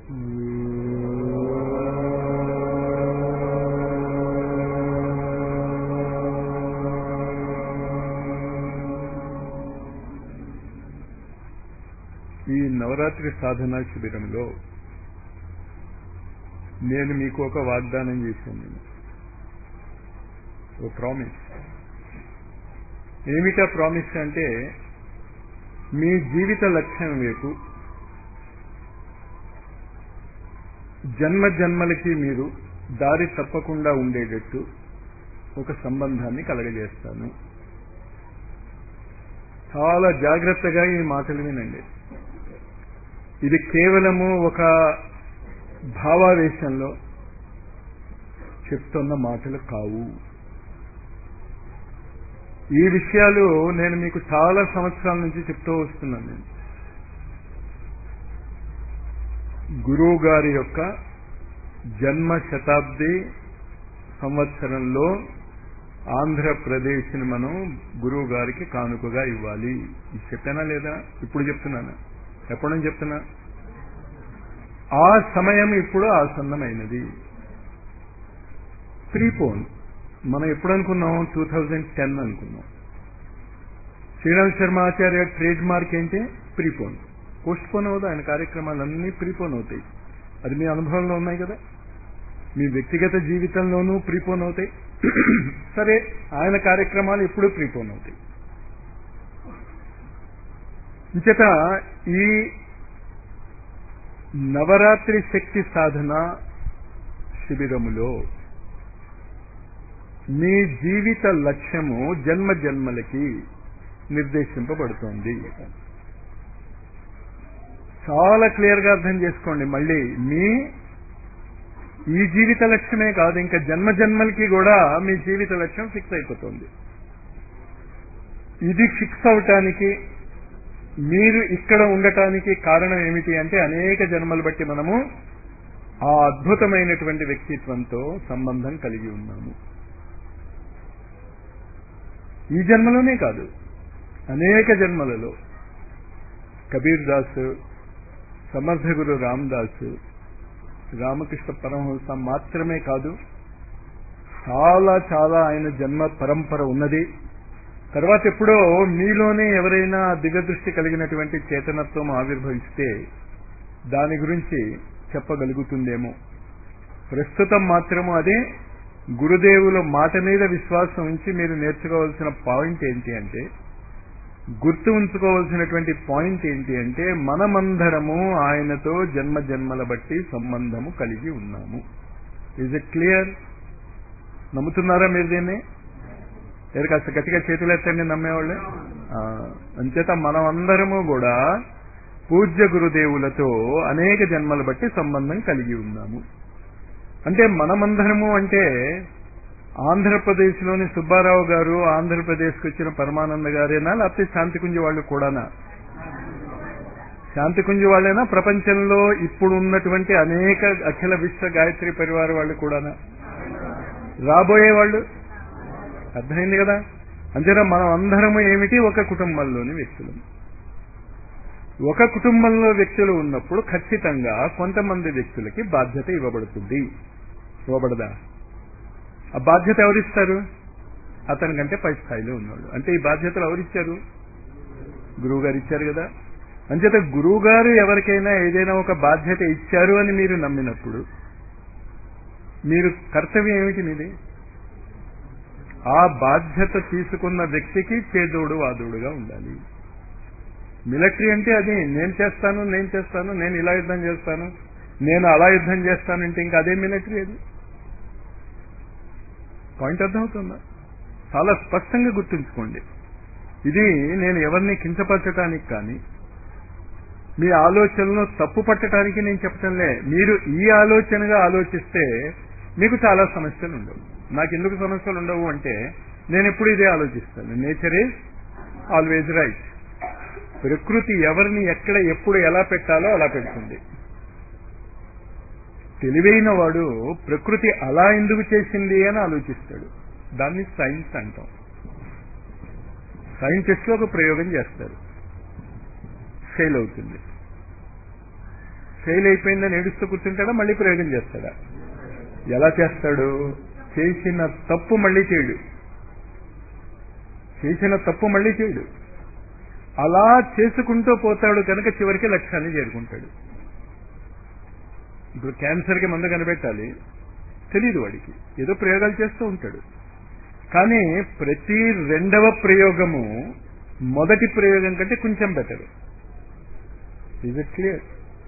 ఈ నవరాత్రి సాధనా శిబిరంలో నేను మీకు ఒక వాగ్దానం చేశాను నేను ఓ ప్రామిస్ ఏమిటా ప్రామిస్ అంటే మీ జీవిత లక్ష్యం వైపు జన్మ జన్మలకి మీరు దారి తప్పకుండా ఉండేటట్టు ఒక సంబంధాన్ని కలగజేస్తాను చాలా జాగ్రత్తగా ఈ మాటలు వినండి ఇది కేవలము ఒక భావావేశంలో చెప్తున్న మాటలు కావు ఈ విషయాలు నేను మీకు చాలా సంవత్సరాల నుంచి చెప్తూ వస్తున్నాను నేను గురువు గారి యొక్క జన్మ శతాబ్ది సంవత్సరంలో ఆంధ్రప్రదేశ్ని మనం గురువు గారికి కానుకగా ఇవ్వాలి ఇది చెప్పానా లేదా ఇప్పుడు చెప్తున్నానా ఎప్పటి నుంచి చెప్తున్నా ఆ సమయం ఇప్పుడు ఆసన్నమైనది ప్రీపోన్ మనం ఎప్పుడు అనుకున్నాం టూ థౌజండ్ టెన్ అనుకున్నాం శ్రీరామ్ శర్మ ఆచార్య ట్రేడ్ మార్క్ ఏంటి ప్రీపోన్ పోస్ట్ పోన్ అవుతుంది ఆయన కార్యక్రమాలన్నీ ప్రీపోన్ అవుతాయి అది మీ అనుభవంలో ఉన్నాయి కదా మీ వ్యక్తిగత జీవితంలోనూ ప్రీపోన్ అవుతాయి సరే ఆయన కార్యక్రమాలు ఎప్పుడూ ప్రీపోన్ అవుతాయి ఇంచేత ఈ నవరాత్రి శక్తి సాధన శిబిరములో మీ జీవిత లక్ష్యము జన్మ జన్మలకి నిర్దేశింపబడుతోంది చాలా క్లియర్గా అర్థం చేసుకోండి మళ్ళీ మీ ఈ జీవిత లక్ష్యమే కాదు ఇంకా జన్మ జన్మలకి కూడా మీ జీవిత లక్ష్యం ఫిక్స్ అయిపోతుంది ఇది ఫిక్స్ అవటానికి మీరు ఇక్కడ ఉండటానికి కారణం ఏమిటి అంటే అనేక జన్మలు బట్టి మనము ఆ అద్భుతమైనటువంటి వ్యక్తిత్వంతో సంబంధం కలిగి ఉన్నాము ఈ జన్మలోనే కాదు అనేక జన్మలలో కబీర్ దాస్ సమర్థ గురు రామదాస్ రామకృష్ణ పరమహంస మాత్రమే కాదు చాలా చాలా ఆయన జన్మ పరంపర ఉన్నది తర్వాత ఎప్పుడో మీలోనే ఎవరైనా దివ్యదృష్టి కలిగినటువంటి చేతనత్వం ఆవిర్భవిస్తే దాని గురించి చెప్పగలుగుతుందేమో ప్రస్తుతం మాత్రము అదే గురుదేవుల మాట మీద విశ్వాసం ఉంచి మీరు నేర్చుకోవాల్సిన పాయింట్ ఏంటి అంటే గుర్తు ఉంచుకోవాల్సినటువంటి పాయింట్ ఏంటి అంటే మనమందరము ఆయనతో జన్మ జన్మల బట్టి సంబంధము కలిగి ఉన్నాము ఈజ్ ఇట్ క్లియర్ నమ్ముతున్నారా మీరు దీన్ని ఏది కాస్త గట్టిగా చేతులు ఎత్తండి నమ్మేవాళ్ళే అంచేత మనం అందరము కూడా పూజ్య గురుదేవులతో అనేక జన్మల బట్టి సంబంధం కలిగి ఉన్నాము అంటే మనమందరము అంటే ఆంధ్రప్రదేశ్లోని సుబ్బారావు గారు ఆంధ్రప్రదేశ్కి వచ్చిన పరమానంద గారేనా లేకపోతే శాంతికుంజ వాళ్ళు కూడానా శాంతికుంజ వాళ్ళేనా ప్రపంచంలో ఇప్పుడు ఉన్నటువంటి అనేక అఖిల విశ్వ గాయత్రి పరివార వాళ్ళు కూడానా రాబోయే వాళ్ళు అర్థమైంది కదా అంతేనా మనం అందరము ఏమిటి ఒక కుటుంబంలోని వ్యక్తులు ఒక కుటుంబంలో వ్యక్తులు ఉన్నప్పుడు ఖచ్చితంగా కొంతమంది వ్యక్తులకి బాధ్యత ఇవ్వబడుతుంది ఇవ్వబడదా ఆ బాధ్యత ఎవరిస్తారు అతని కంటే పై స్థాయిలో ఉన్నాడు అంటే ఈ బాధ్యతలు ఎవరిచ్చారు గురువు గారు ఇచ్చారు కదా అంచేత గురువు గారు ఎవరికైనా ఏదైనా ఒక బాధ్యత ఇచ్చారు అని మీరు నమ్మినప్పుడు మీరు కర్తవ్యం ఏమిటి మీది ఆ బాధ్యత తీసుకున్న వ్యక్తికి చేదోడు వాదోడుగా ఉండాలి మిలిటరీ అంటే అది నేను చేస్తాను నేను చేస్తాను నేను ఇలా యుద్ధం చేస్తాను నేను అలా యుద్ధం చేస్తానంటే ఇంకా అదే మిలిటరీ అది పాయింట్ అర్థమవుతుందా చాలా స్పష్టంగా గుర్తుంచుకోండి ఇది నేను ఎవరిని కించపరచడానికి కానీ మీ ఆలోచనలో తప్పు పట్టడానికి నేను చెప్పటంలే మీరు ఈ ఆలోచనగా ఆలోచిస్తే మీకు చాలా సమస్యలు ఉండవు నాకు ఎందుకు సమస్యలు ఉండవు అంటే నేను ఎప్పుడు ఇదే ఆలోచిస్తాను నేచర్ ఈజ్ ఆల్వేజ్ రైట్ ప్రకృతి ఎవరిని ఎక్కడ ఎప్పుడు ఎలా పెట్టాలో అలా పెడుతుంది తెలివైన వాడు ప్రకృతి అలా ఎందుకు చేసింది అని ఆలోచిస్తాడు దాన్ని సైన్స్ అంటాం సైంటిస్టులు ఒక ప్రయోగం చేస్తారు ఫెయిల్ అవుతుంది ఫెయిల్ అయిపోయిందని ఏడుస్తూ కూర్చుంటాడా మళ్ళీ ప్రయోగం చేస్తాడా ఎలా చేస్తాడు చేసిన తప్పు మళ్ళీ చేయడు చేసిన తప్పు మళ్ళీ చేయడు అలా చేసుకుంటూ పోతాడు కనుక చివరికి లక్ష్యాన్ని చేరుకుంటాడు ఇప్పుడు క్యాన్సర్కి మందు కనిపెట్టాలి తెలియదు వాడికి ఏదో ప్రయోగాలు చేస్తూ ఉంటాడు కానీ ప్రతి రెండవ ప్రయోగము మొదటి ప్రయోగం కంటే కొంచెం బెటర్ ఇజ్ ఇట్ క్లియర్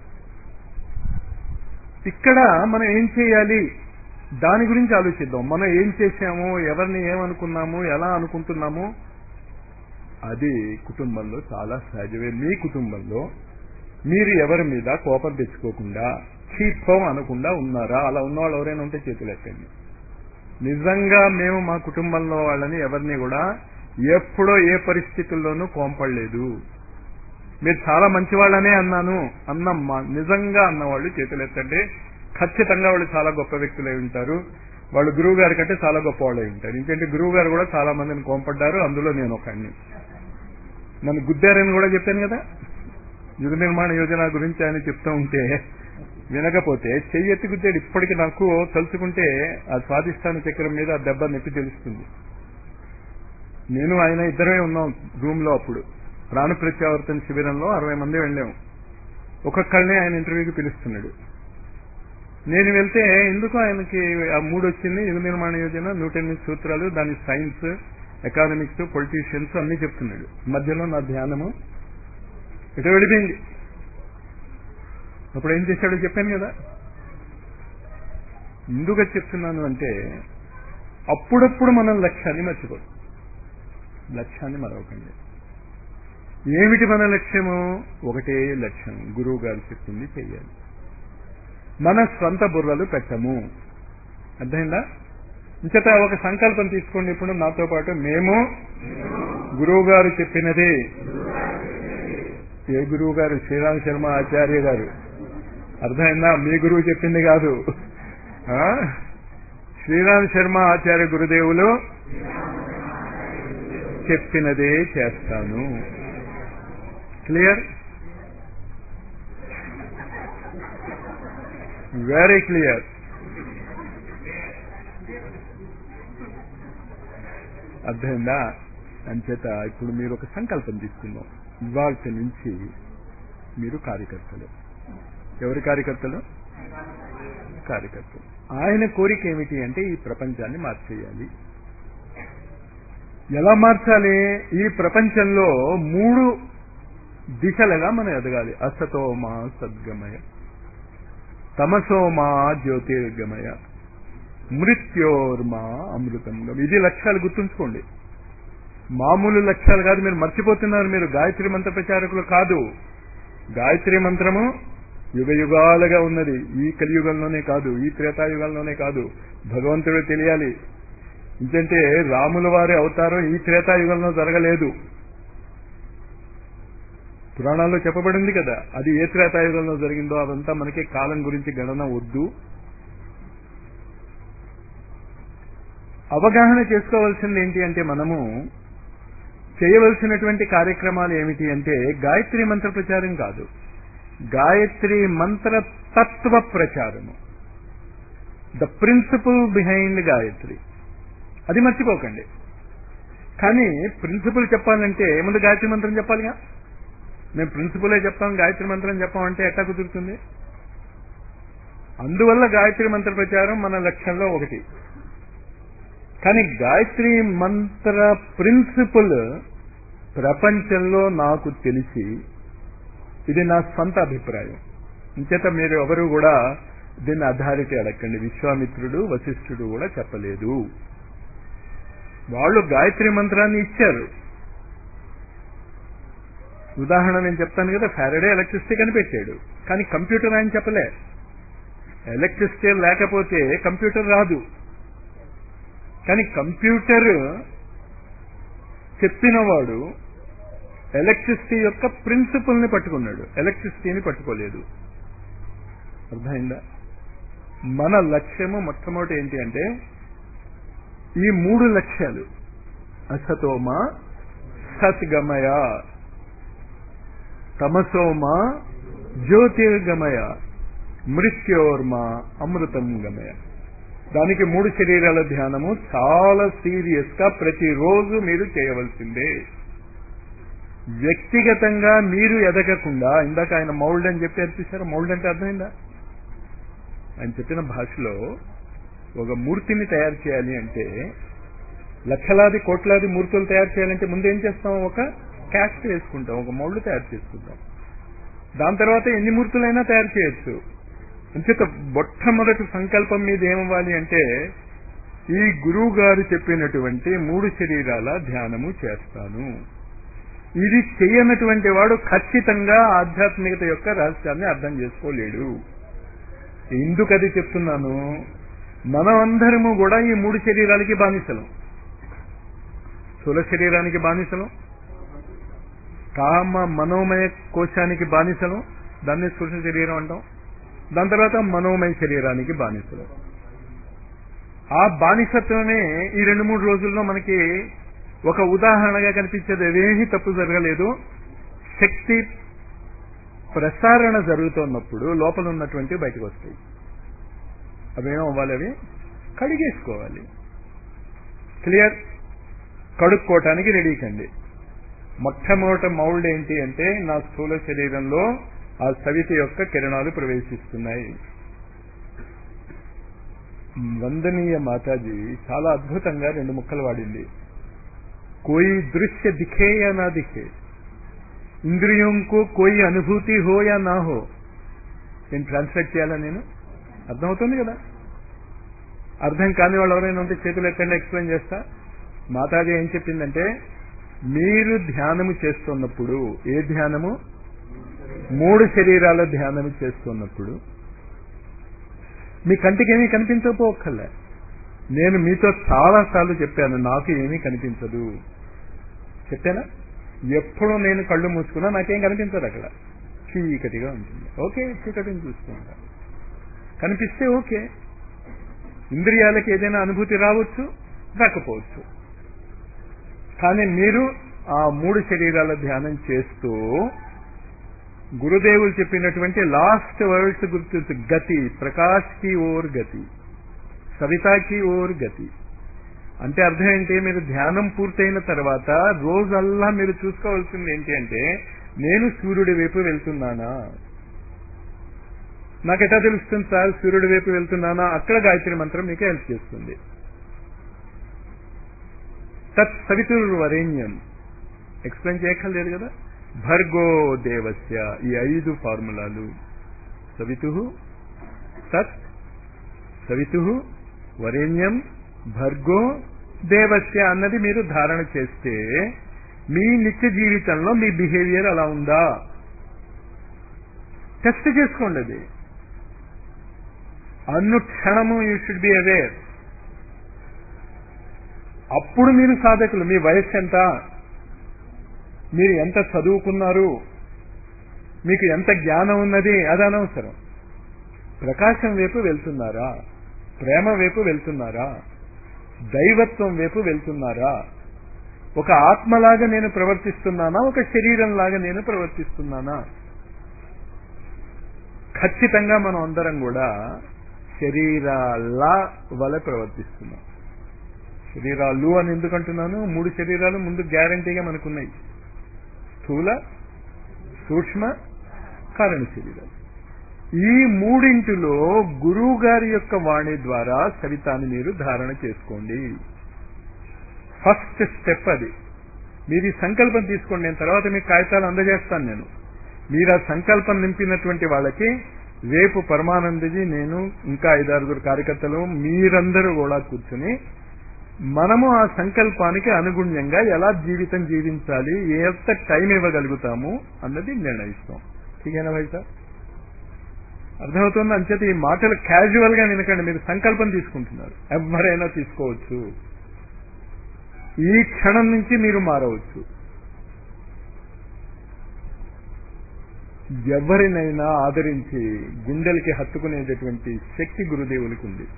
ఇక్కడ మనం ఏం చేయాలి దాని గురించి ఆలోచిద్దాం మనం ఏం చేశాము ఎవరిని ఏమనుకున్నాము ఎలా అనుకుంటున్నాము అది కుటుంబంలో చాలా సహజమే మీ కుటుంబంలో మీరు ఎవరి మీద కోపం తెచ్చుకోకుండా చీత్వం అనకుండా ఉన్నారా అలా ఉన్న వాళ్ళు ఎవరైనా ఉంటే చేతులు ఎత్తండి నిజంగా మేము మా కుటుంబంలో వాళ్ళని ఎవరిని కూడా ఎప్పుడో ఏ పరిస్థితుల్లోనూ కోంపడలేదు మీరు చాలా మంచి వాళ్ళనే అన్నాను అన్నమ్మా నిజంగా అన్నవాళ్ళు చేతులు ఎత్తండి ఖచ్చితంగా వాళ్ళు చాలా గొప్ప వ్యక్తులై ఉంటారు వాళ్ళు గురువు గారి కంటే చాలా గొప్ప వాళ్ళై ఉంటారు ఎందుకంటే గురువు గారు కూడా చాలా మందిని కోంపడ్డారు అందులో నేను ఒకడిని నన్ను గుద్దారని కూడా చెప్పాను కదా యుగ నిర్మాణ యోజన గురించి ఆయన చెప్తూ ఉంటే వినకపోతే చెయ్యి ఎత్తి గుద్దాడు ఇప్పటికి నాకు తలుచుకుంటే ఆ స్వాదిష్టాన చక్రం మీద ఆ దెబ్బ నొప్పి తెలుస్తుంది నేను ఆయన ఇద్దరమే ఉన్నాం రూమ్ లో అప్పుడు ప్రాణ ప్రత్యావర్తన శిబిరంలో అరవై మంది వెళ్ళాం ఒక్కొక్కళ్ళని ఆయన ఇంటర్వ్యూకి పిలుస్తున్నాడు నేను వెళ్తే ఎందుకు ఆయనకి ఆ మూడు వచ్చింది యుగ నిర్మాణ యోజన నూట ఎనిమిది సూత్రాలు దాని సైన్స్ ఎకానమిక్స్ పొలిటీషియన్స్ అన్ని చెప్తున్నాడు మధ్యలో నా ధ్యానము ఇటు వెళ్ళిపోయింది అప్పుడు ఏం చేశాడో చెప్పాను కదా ఎందుకు చెప్తున్నాను అంటే అప్పుడప్పుడు మనం లక్ష్యాన్ని మర్చిపో లక్ష్యాన్ని మరవకండి ఏమిటి మన లక్ష్యము ఒకటే లక్ష్యం గురువు గారు చెప్పింది చెయ్యాలి మన స్వంత బుర్రలు పెట్టము అర్థమైందా ఇంచట ఒక సంకల్పం తీసుకోండి ఇప్పుడు నాతో పాటు మేము గురువు గారు చెప్పినది ఏ గురువు గారు శ్రీరామ్ శర్మ ఆచార్య గారు అర్థమైందా మీ గురువు చెప్పింది కాదు ఆ? శ్రీరామ్ శర్మ ఆచార్య గురుదేవులు చెప్పినదే చేస్తాను క్లియర్ వెరీ క్లియర్ అర్థమైందా అంచేత ఇప్పుడు మీరు ఒక సంకల్పం తీసుకుందాం ఇవాళ నుంచి మీరు కార్యకర్తలు ఎవరి కార్యకర్తలు కార్యకర్తలు ఆయన కోరిక ఏమిటి అంటే ఈ ప్రపంచాన్ని మార్చేయాలి ఎలా మార్చాలి ఈ ప్రపంచంలో మూడు దిశలుగా మనం ఎదగాలి అసతోమా సద్గమయ తమసోమా జ్యోతిర్గమయ మృత్యోర్మా అమృతం గమ. ఇది లక్ష్యాలు గుర్తుంచుకోండి మామూలు లక్ష్యాలు కాదు మీరు మర్చిపోతున్నారు మీరు గాయత్రి మంత్ర ప్రచారకులు కాదు గాయత్రి మంత్రము యుగ యుగాలుగా ఉన్నది ఈ కలియుగంలోనే కాదు ఈ త్రేతాయుగంలోనే కాదు భగవంతుడు తెలియాలి ఎందుకంటే రాముల వారి అవతారం ఈ త్రేతాయుగంలో జరగలేదు పురాణాల్లో చెప్పబడింది కదా అది ఏ త్రేతాయుగంలో జరిగిందో అదంతా మనకి కాలం గురించి గణన వద్దు అవగాహన చేసుకోవాల్సింది ఏంటి అంటే మనము చేయవలసినటువంటి కార్యక్రమాలు ఏమిటి అంటే గాయత్రి మంత్ర ప్రచారం కాదు గాయత్రి మంత్ర తత్వ ప్రచారము ద ప్రిన్సిపల్ బిహైండ్ గాయత్రి అది మర్చిపోకండి కానీ ప్రిన్సిపల్ చెప్పాలంటే ముందు గాయత్రి మంత్రం చెప్పాలిగా మేము ప్రిన్సిపలే చెప్తాం గాయత్రి మంత్రం చెప్పామంటే ఎట్టా కుదురుతుంది అందువల్ల గాయత్రి మంత్ర ప్రచారం మన లక్ష్యంలో ఒకటి కానీ గాయత్రి మంత్ర ప్రిన్సిపల్ ప్రపంచంలో నాకు తెలిసి ఇది నా స్వంత అభిప్రాయం ఇంచేత మీరు ఎవరు కూడా దీన్ని అథారిటీ అడగండి విశ్వామిత్రుడు వశిష్ఠుడు కూడా చెప్పలేదు వాళ్ళు గాయత్రి మంత్రాన్ని ఇచ్చారు ఉదాహరణ నేను చెప్తాను కదా ఫారడే ఎలక్ట్రిసిటీ కనిపెట్టాడు కానీ కంప్యూటర్ ఆయన చెప్పలే ఎలక్ట్రిసిటీ లేకపోతే కంప్యూటర్ రాదు కానీ కంప్యూటర్ చెప్పినవాడు ఎలక్ట్రిసిటీ యొక్క ప్రిన్సిపల్ ని పట్టుకున్నాడు ఎలక్ట్రిసిటీని పట్టుకోలేదు అర్థమైందా మన లక్ష్యము మొట్టమొదటి ఏంటి అంటే ఈ మూడు లక్ష్యాలు అసతోమ సత్గమయ తమసోమ జ్యోతిర్గమయ మృత్యోర్మ అమృతం గమయ దానికి మూడు శరీరాల ధ్యానము చాలా సీరియస్ గా ప్రతిరోజు మీరు చేయవలసిందే వ్యక్తిగతంగా మీరు ఎదగకుండా ఇందాక ఆయన మౌల్డ్ అని చెప్పి అర్పిస్తారు మౌల్డ్ అంటే అర్థమైందా ఆయన చెప్పిన భాషలో ఒక మూర్తిని తయారు చేయాలి అంటే లక్షలాది కోట్లాది మూర్తులు తయారు చేయాలంటే ముందు ఏం చేస్తాం ఒక క్యాస్ట్ వేసుకుంటాం ఒక మౌల్డ్ తయారు చేసుకుంటాం దాని తర్వాత ఎన్ని మూర్తులైనా తయారు చేయొచ్చు అంచేత మొట్టమొదటి సంకల్పం మీద ఏమవ్వాలి అంటే ఈ గురువు గారు చెప్పినటువంటి మూడు శరీరాల ధ్యానము చేస్తాను ఇది చేయనటువంటి వాడు ఖచ్చితంగా ఆధ్యాత్మికత యొక్క రహస్యాన్ని అర్థం చేసుకోలేడు ఎందుకు అది చెప్తున్నాను మనమందరము కూడా ఈ మూడు శరీరాలకి బానిసలం స్థూల శరీరానికి బానిసలం కామ మనోమయ కోశానికి బానిసలం దాన్ని స్థూల శరీరం అంటాం దాని తర్వాత మనోమయ శరీరానికి బానిసలు ఆ బానిసత్వమే ఈ రెండు మూడు రోజుల్లో మనకి ఒక ఉదాహరణగా కనిపించేది అదేమీ తప్పు జరగలేదు శక్తి ప్రసారణ జరుగుతున్నప్పుడు లోపల ఉన్నటువంటి బయటకు వస్తాయి అవేమో అవ్వాలి అవి కడిగేసుకోవాలి క్లియర్ కడుక్కోవటానికి రెడీ కండి మొట్టమొదట మౌల్డ్ ఏంటి అంటే నా స్థూల శరీరంలో ఆ సవిత యొక్క కిరణాలు ప్రవేశిస్తున్నాయి వందనీయ మాతాజీ చాలా అద్భుతంగా రెండు ముక్కలు వాడింది కోయి దృశ్య దిఖే యా నా దిఖే ఇంద్రియంకు కోయి అనుభూతి హో యా నా హో నేను ట్రాన్స్లేట్ చేయాలా నేను అర్థమవుతుంది కదా అర్థం కాని వాళ్ళు ఎవరైనా ఉంటే చేతులు ఎత్తండి ఎక్స్ప్లెయిన్ చేస్తా మాతాజీ ఏం చెప్పిందంటే మీరు ధ్యానము చేస్తున్నప్పుడు ఏ ధ్యానము మూడు శరీరాల ధ్యానము చేస్తున్నప్పుడు మీ కంటికి ఏమీ కనిపించకపోక్కర్లే నేను మీతో చాలా సార్లు చెప్పాను నాకు ఏమీ కనిపించదు చెప్పానా ఎప్పుడు నేను కళ్ళు మూసుకున్నా నాకేం కనిపించదు అక్కడ చీకటిగా ఉంటుంది ఓకే చీకటిని చూసుకుంటా కనిపిస్తే ఓకే ఇంద్రియాలకు ఏదైనా అనుభూతి రావచ్చు రాకపోవచ్చు కానీ మీరు ఆ మూడు శరీరాల ధ్యానం చేస్తూ గురుదేవులు చెప్పినటువంటి లాస్ట్ వర్డ్స్ గుర్తు గతి ప్రకాష్ కి ఓర్ గతి సవితాకి ఓర్ గతి అంటే అర్థం ఏంటి మీరు ధ్యానం పూర్తయిన తర్వాత రోజల్లా మీరు చూసుకోవాల్సింది ఏంటి అంటే నేను సూర్యుడి వైపు వెళ్తున్నానా నాకెటా తెలుస్తుంది సార్ సూర్యుడి వైపు వెళ్తున్నానా అక్కడ గాయత్రి మంత్రం మీకు హెల్ప్ చేస్తుంది తత్ సవితుర్వరేణ్యం ఎక్స్ప్లెయిన్ చేయక్కర్లేదు కదా భర్గో దేవస్య ఈ ఐదు ఫార్ములాలు సవితు తత్ సవితు వరేణ్యం భర్గో దేవస్య అన్నది మీరు ధారణ చేస్తే మీ నిత్య జీవితంలో మీ బిహేవియర్ అలా ఉందా టెస్ట్ చేసుకోండి అది అనుక్షణము యూ షుడ్ బి అవేర్ అప్పుడు మీరు సాధకులు మీ వయస్సు ఎంత మీరు ఎంత చదువుకున్నారు మీకు ఎంత జ్ఞానం ఉన్నది అది అనవసరం ప్రకాశం వైపు వెళ్తున్నారా ప్రేమ వైపు వెళ్తున్నారా దైవత్వం వైపు వెళ్తున్నారా ఒక ఆత్మలాగా నేను ప్రవర్తిస్తున్నానా ఒక శరీరంలాగా నేను ప్రవర్తిస్తున్నానా ఖచ్చితంగా మనం అందరం కూడా శరీరాల వలె ప్రవర్తిస్తున్నాం శరీరాలు అని ఎందుకంటున్నాను మూడు శరీరాలు ముందు గ్యారంటీగా మనకున్నాయి స్థూల సూక్ష్మ కారణ శరీరాలు ఈ మూడింటిలో గురువు గారి యొక్క వాణి ద్వారా సవితాన్ని మీరు ధారణ చేసుకోండి ఫస్ట్ స్టెప్ అది మీరు ఈ సంకల్పం తీసుకోండి నేను తర్వాత మీకు కాగితాలు అందజేస్తాను నేను మీరు ఆ సంకల్పం నింపినటువంటి వాళ్ళకి రేపు పరమానందజీ నేను ఇంకా ఐదారుగురు కార్యకర్తలు మీరందరూ కూడా కూర్చుని మనము ఆ సంకల్పానికి అనుగుణ్యంగా ఎలా జీవితం జీవించాలి ఎంత టైం ఇవ్వగలుగుతాము అన్నది నిర్ణయిస్తాం ఠీకేనా భాయ్ సార్ అర్థమవుతుంది అంచేత ఈ మాటలు క్యాజువల్ గా వినకండి మీరు సంకల్పం తీసుకుంటున్నారు ఎవరైనా తీసుకోవచ్చు ఈ క్షణం నుంచి మీరు మారవచ్చు ఎవరినైనా ఆదరించి గుండెలకి హత్తుకునేటటువంటి శక్తి గురుదేవులకి ఉంది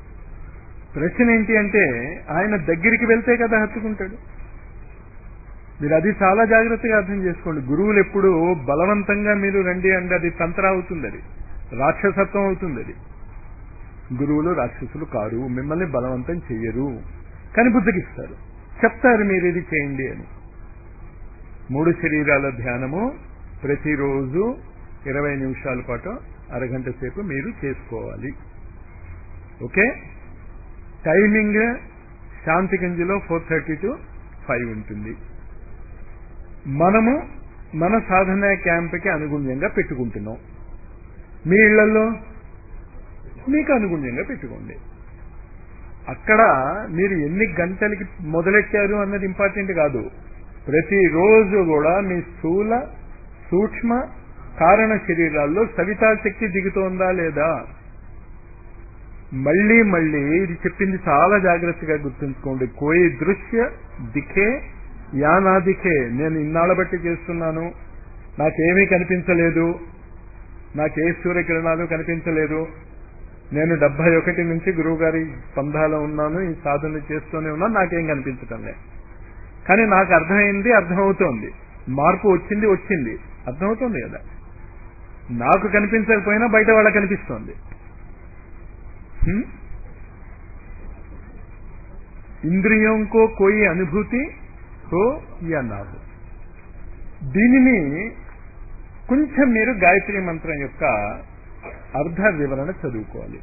ప్రశ్న ఏంటి అంటే ఆయన దగ్గరికి వెళ్తే కదా హత్తుకుంటాడు మీరు అది చాలా జాగ్రత్తగా అర్థం చేసుకోండి గురువులు ఎప్పుడు బలవంతంగా మీరు రండి అంటే అది తంత్ర అవుతుంది అది రాక్షసత్వం అవుతుంది అది గురువులు రాక్షసులు కారు మిమ్మల్ని బలవంతం చెయ్యరు కానీ బుద్ధగిస్తారు చెప్తారు మీరు ఇది చేయండి అని మూడు శరీరాల ధ్యానము ప్రతిరోజు ఇరవై నిమిషాల పాటు అరగంట సేపు మీరు చేసుకోవాలి ఓకే టైమింగ్ శాంతి గంజిలో ఫోర్ థర్టీ టు ఫైవ్ ఉంటుంది మనము మన సాధన క్యాంప్కి అనుగుణ్యంగా పెట్టుకుంటున్నాం మీ ఇళ్లలో మీకు అనుగుణ్యంగా పెట్టుకోండి అక్కడ మీరు ఎన్ని గంటలకి మొదలెట్టారు అన్నది ఇంపార్టెంట్ కాదు ప్రతిరోజు కూడా మీ స్థూల సూక్ష్మ కారణ శరీరాల్లో సవితా శక్తి దిగుతోందా లేదా మళ్ళీ మళ్ళీ ఇది చెప్పింది చాలా జాగ్రత్తగా గుర్తుంచుకోండి కోయి దృశ్య దిఖే యానా దిఖే నేను ఇన్నాళ్ళ బట్టి చేస్తున్నాను నాకేమీ కనిపించలేదు నాకే సూర్యకిరణాలు కనిపించలేదు నేను డెబ్బై ఒకటి నుంచి గురువుగారి పంధాలో ఉన్నాను ఈ సాధన చేస్తూనే ఉన్నాను నాకేం కనిపించటం లేదు కానీ నాకు అర్థమైంది అర్థమవుతోంది మార్పు వచ్చింది వచ్చింది అర్థమవుతోంది కదా నాకు కనిపించకపోయినా బయట వాళ్ళకి కనిపిస్తోంది హ్మ్? ఇంద్రియం కో కోయి అనుభూతి హో యా నా హో దీనిని కొంచెం మీరు గాయత్రి మంత్రం యొక్క అర్ధ వివరణ చదువుకోవాలి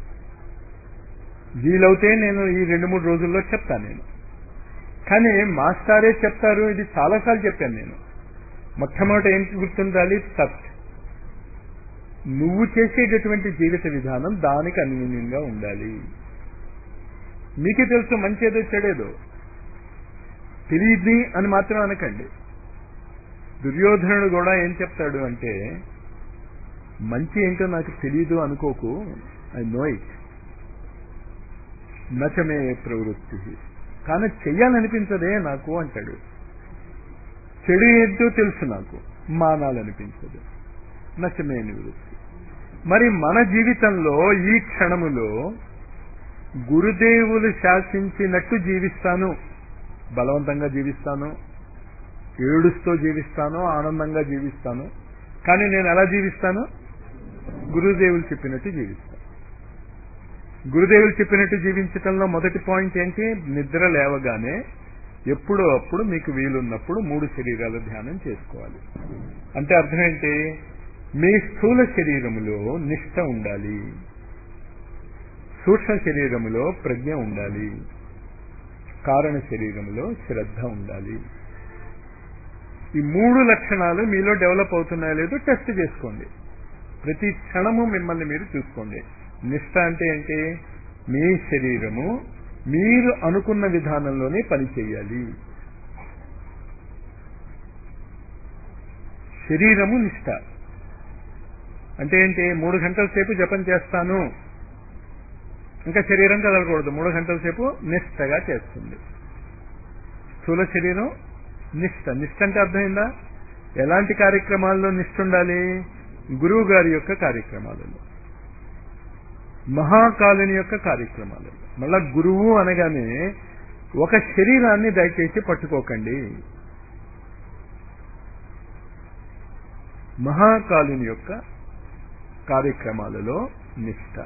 వీలవుతే నేను ఈ రెండు మూడు రోజుల్లో చెప్తాను నేను కానీ మాస్టారే చెప్తారు ఇది చాలాసార్లు చెప్పాను నేను మొట్టమొదట ఏంటి గుర్తుండాలి సత్ నువ్వు చేసేటటువంటి జీవిత విధానం దానికి అనుగుణ్యంగా ఉండాలి మీకే తెలుసు మంచేదో చెడేదో తెలియదు అని మాత్రం అనకండి దుర్యోధనుడు కూడా ఏం చెప్తాడు అంటే మంచి ఏంటో నాకు తెలియదు అనుకోకు ఐ నో ఇట్ నచమే ప్రవృత్తి కానీ చెయ్యాలనిపించదే నాకు అంటాడు చెడు ఏంటో తెలుసు నాకు మానాలనిపించదు నచమే నివృత్తి మరి మన జీవితంలో ఈ క్షణములో గురుదేవులు శాసించినట్టు జీవిస్తాను బలవంతంగా జీవిస్తాను ఏడుస్తూ జీవిస్తాను ఆనందంగా జీవిస్తాను కానీ నేను ఎలా జీవిస్తాను గురుదేవులు చెప్పినట్టు జీవిస్తాను గురుదేవులు చెప్పినట్టు జీవించటంలో మొదటి పాయింట్ ఏంటి నిద్ర లేవగానే ఎప్పుడో అప్పుడు మీకు వీలున్నప్పుడు మూడు శరీరాల ధ్యానం చేసుకోవాలి అంటే అర్థం ఏంటి మీ స్థూల శరీరములో నిష్ట ఉండాలి సూక్ష్మ శరీరములో ప్రజ్ఞ ఉండాలి కారణ శరీరములో శ్రద్ధ ఉండాలి ఈ మూడు లక్షణాలు మీలో డెవలప్ అవుతున్నాయో లేదో టెస్ట్ చేసుకోండి ప్రతి క్షణము మిమ్మల్ని మీరు చూసుకోండి నిష్ట అంటే ఏంటి మీ శరీరము మీరు అనుకున్న విధానంలోనే పనిచేయాలి శరీరము నిష్ట అంటే ఏంటి మూడు గంటల సేపు జపం చేస్తాను ఇంకా శరీరం కదలకూడదు మూడు గంటల సేపు నిష్టగా చేస్తుంది స్థూల శరీరం నిష్ట నిష్ట అంటే అర్థమైందా ఎలాంటి కార్యక్రమాల్లో నిష్ట ఉండాలి గురువు గారి యొక్క కార్యక్రమాలలో మహాకాలుని యొక్క కార్యక్రమాలు మళ్ళా గురువు అనగానే ఒక శరీరాన్ని దయచేసి పట్టుకోకండి మహాకాలుని యొక్క కార్యక్రమాలలో నిష్ట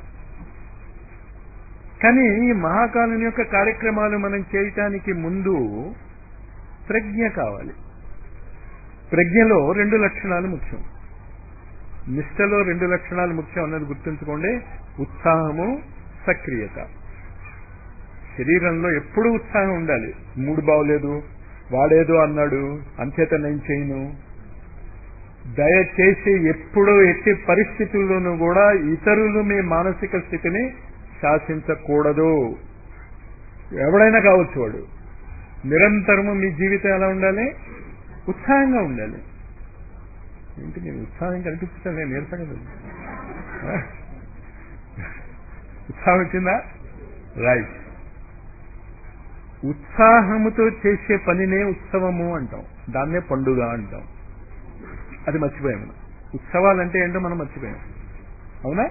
కానీ ఈ మహాకాలుని యొక్క కార్యక్రమాలు మనం చేయటానికి ముందు ప్రజ్ఞ కావాలి ప్రజ్ఞలో రెండు లక్షణాలు ముఖ్యం నిష్టలో రెండు లక్షణాలు ముఖ్యం అన్నది గుర్తుంచుకోండి ఉత్సాహము సక్రియత శరీరంలో ఎప్పుడూ ఉత్సాహం ఉండాలి మూడు బాగోలేదు వాడేదో అన్నాడు అంచేత నేను చేయను దయచేసి ఎప్పుడూ ఎట్టి పరిస్థితుల్లోనూ కూడా ఇతరులు మీ మానసిక స్థితిని శాసించకూడదు ఎవడైనా కావచ్చు వాడు నిరంతరము మీ జీవితం ఎలా ఉండాలి ఉత్సాహంగా ఉండాలి ఏంటి నేను ఉత్సాహం కనిపించటం నేను నీరసంగా ఉత్సాహం వచ్చిందా రైట్ ఉత్సాహముతో చేసే పనినే ఉత్సవము అంటాం దాన్నే పండుగ అంటాం అది మర్చిపోయాం మనం ఉత్సవాలంటే ఏంటో మనం మర్చిపోయాం అవునా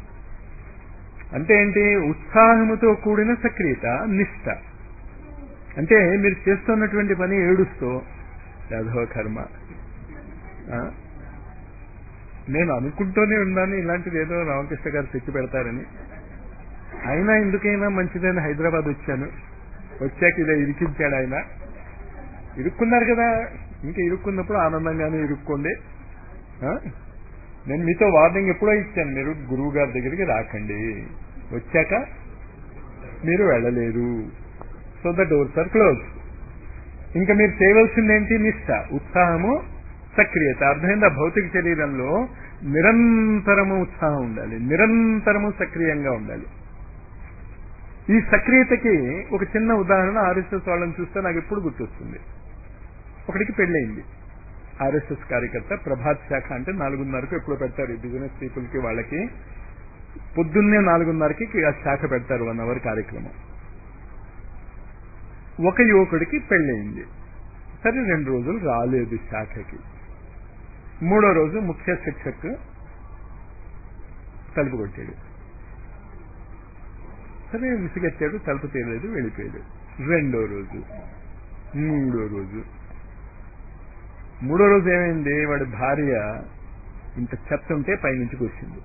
అంటే ఏంటి ఉత్సాహముతో కూడిన సక్రియత నిష్ట అంటే మీరు చేస్తున్నటువంటి పని ఏడుస్తూ యాదవ కర్మ ఆ? నేను అనుకుంటూనే ఉన్నాను ఇలాంటిది ఏదో రామకృష్ణ గారు తెచ్చి పెడతారని అయినా ఎందుకైనా మంచిదని హైదరాబాద్ వచ్చాను వచ్చాక ఇలా ఇరికించాడు ఆయన ఇరుక్కున్నారు కదా ఇంకా ఇరుక్కున్నప్పుడు ఆనందంగానే ఇరుక్కోండి ఆ? నేను మీతో వార్నింగ్ ఎప్పుడో ఇచ్చాను మీరు గురువు గారి దగ్గరికి రాకండి వచ్చాక మీరు వెళ్ళలేరు so the doors are close ఇంకా మీరు చేయవలసింది ఏంటి నిష్ట ఉత్సాహము సక్రియత అర్థమైందా భౌతిక శరీరంలో నిరంతరము ఉత్సాహం ఉండాలి నిరంతరము సక్రియంగా ఉండాలి ఈ సక్రియతకి ఒక చిన్న ఉదాహరణ ఆర్ఎస్ఎస్ వాళ్ళని చూస్తే నాకు ఎప్పుడు గుర్తొస్తుంది ఒకటికి పెళ్ళయింది ఆర్ఎస్ఎస్ కార్యకర్త ప్రభాత్ శాఖ అంటే నాలుగున్నరకు ఎప్పుడు పెడతారు ఈ బిజినెస్ పీపుల్ కి వాళ్ళకి పొద్దున్నే నాలుగున్నరకి ఆ శాఖ పెడతారు వన్ అవర్ కార్యక్రమం ఒక యువకుడికి పెళ్ళయింది సరే రెండు రోజులు రాలేదు శాఖకి మూడో రోజు ముఖ్య శిక్షక్ తలుపు కొట్టాడు సరే విసిగెత్తాడు తలుపు తీయలేదు వెళ్ళిపోయాడు రెండో రోజు మూడో రోజు మూడో రోజు ఏమైంది వాడి భార్య ఇంత చెత్త ఉంటే పైనుంచి కూర్చుంది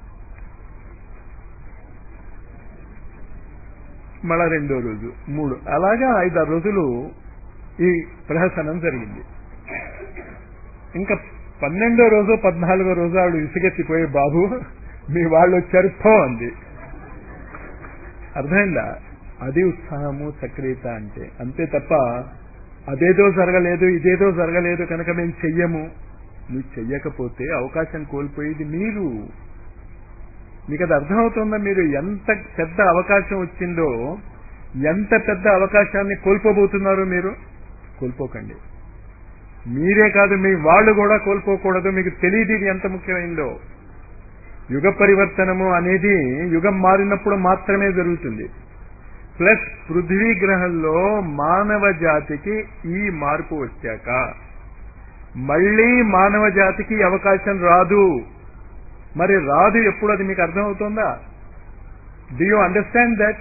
మళ్ళా రెండో రోజు మూడు అలాగా ఐదారు రోజులు ఈ ప్రహసనం జరిగింది ఇంకా పన్నెండో రోజు పద్నాలుగో రోజు ఆవిడ విసిగెత్తిపోయి బాబు మీ వాళ్ళు వచ్చారు పో అంది అర్థమైందా అది ఉత్సాహము సక్రియత అంటే అంతే తప్ప అదేదో జరగలేదు ఇదేదో జరగలేదు కనుక మేము చెయ్యము నువ్వు చెయ్యకపోతే అవకాశం కోల్పోయేది మీరు మీకు అది అర్థమవుతుందా మీరు ఎంత పెద్ద అవకాశం వచ్చిందో ఎంత పెద్ద అవకాశాన్ని కోల్పోబోతున్నారో మీరు కోల్పోకండి మీరే కాదు మీ వాళ్ళు కూడా కోల్పోకూడదు మీకు తెలియదు ఇది ఎంత ముఖ్యమైందో యుగ పరివర్తనము అనేది యుగం మారినప్పుడు మాత్రమే జరుగుతుంది ప్లస్ పృథ్వీ గ్రహంలో మానవ జాతికి ఈ మార్పు వచ్చాక మళ్ళీ మానవ జాతికి అవకాశం రాదు మరి రాదు ఎప్పుడు అది మీకు అర్థమవుతుందా డి యూ అండర్స్టాండ్ దట్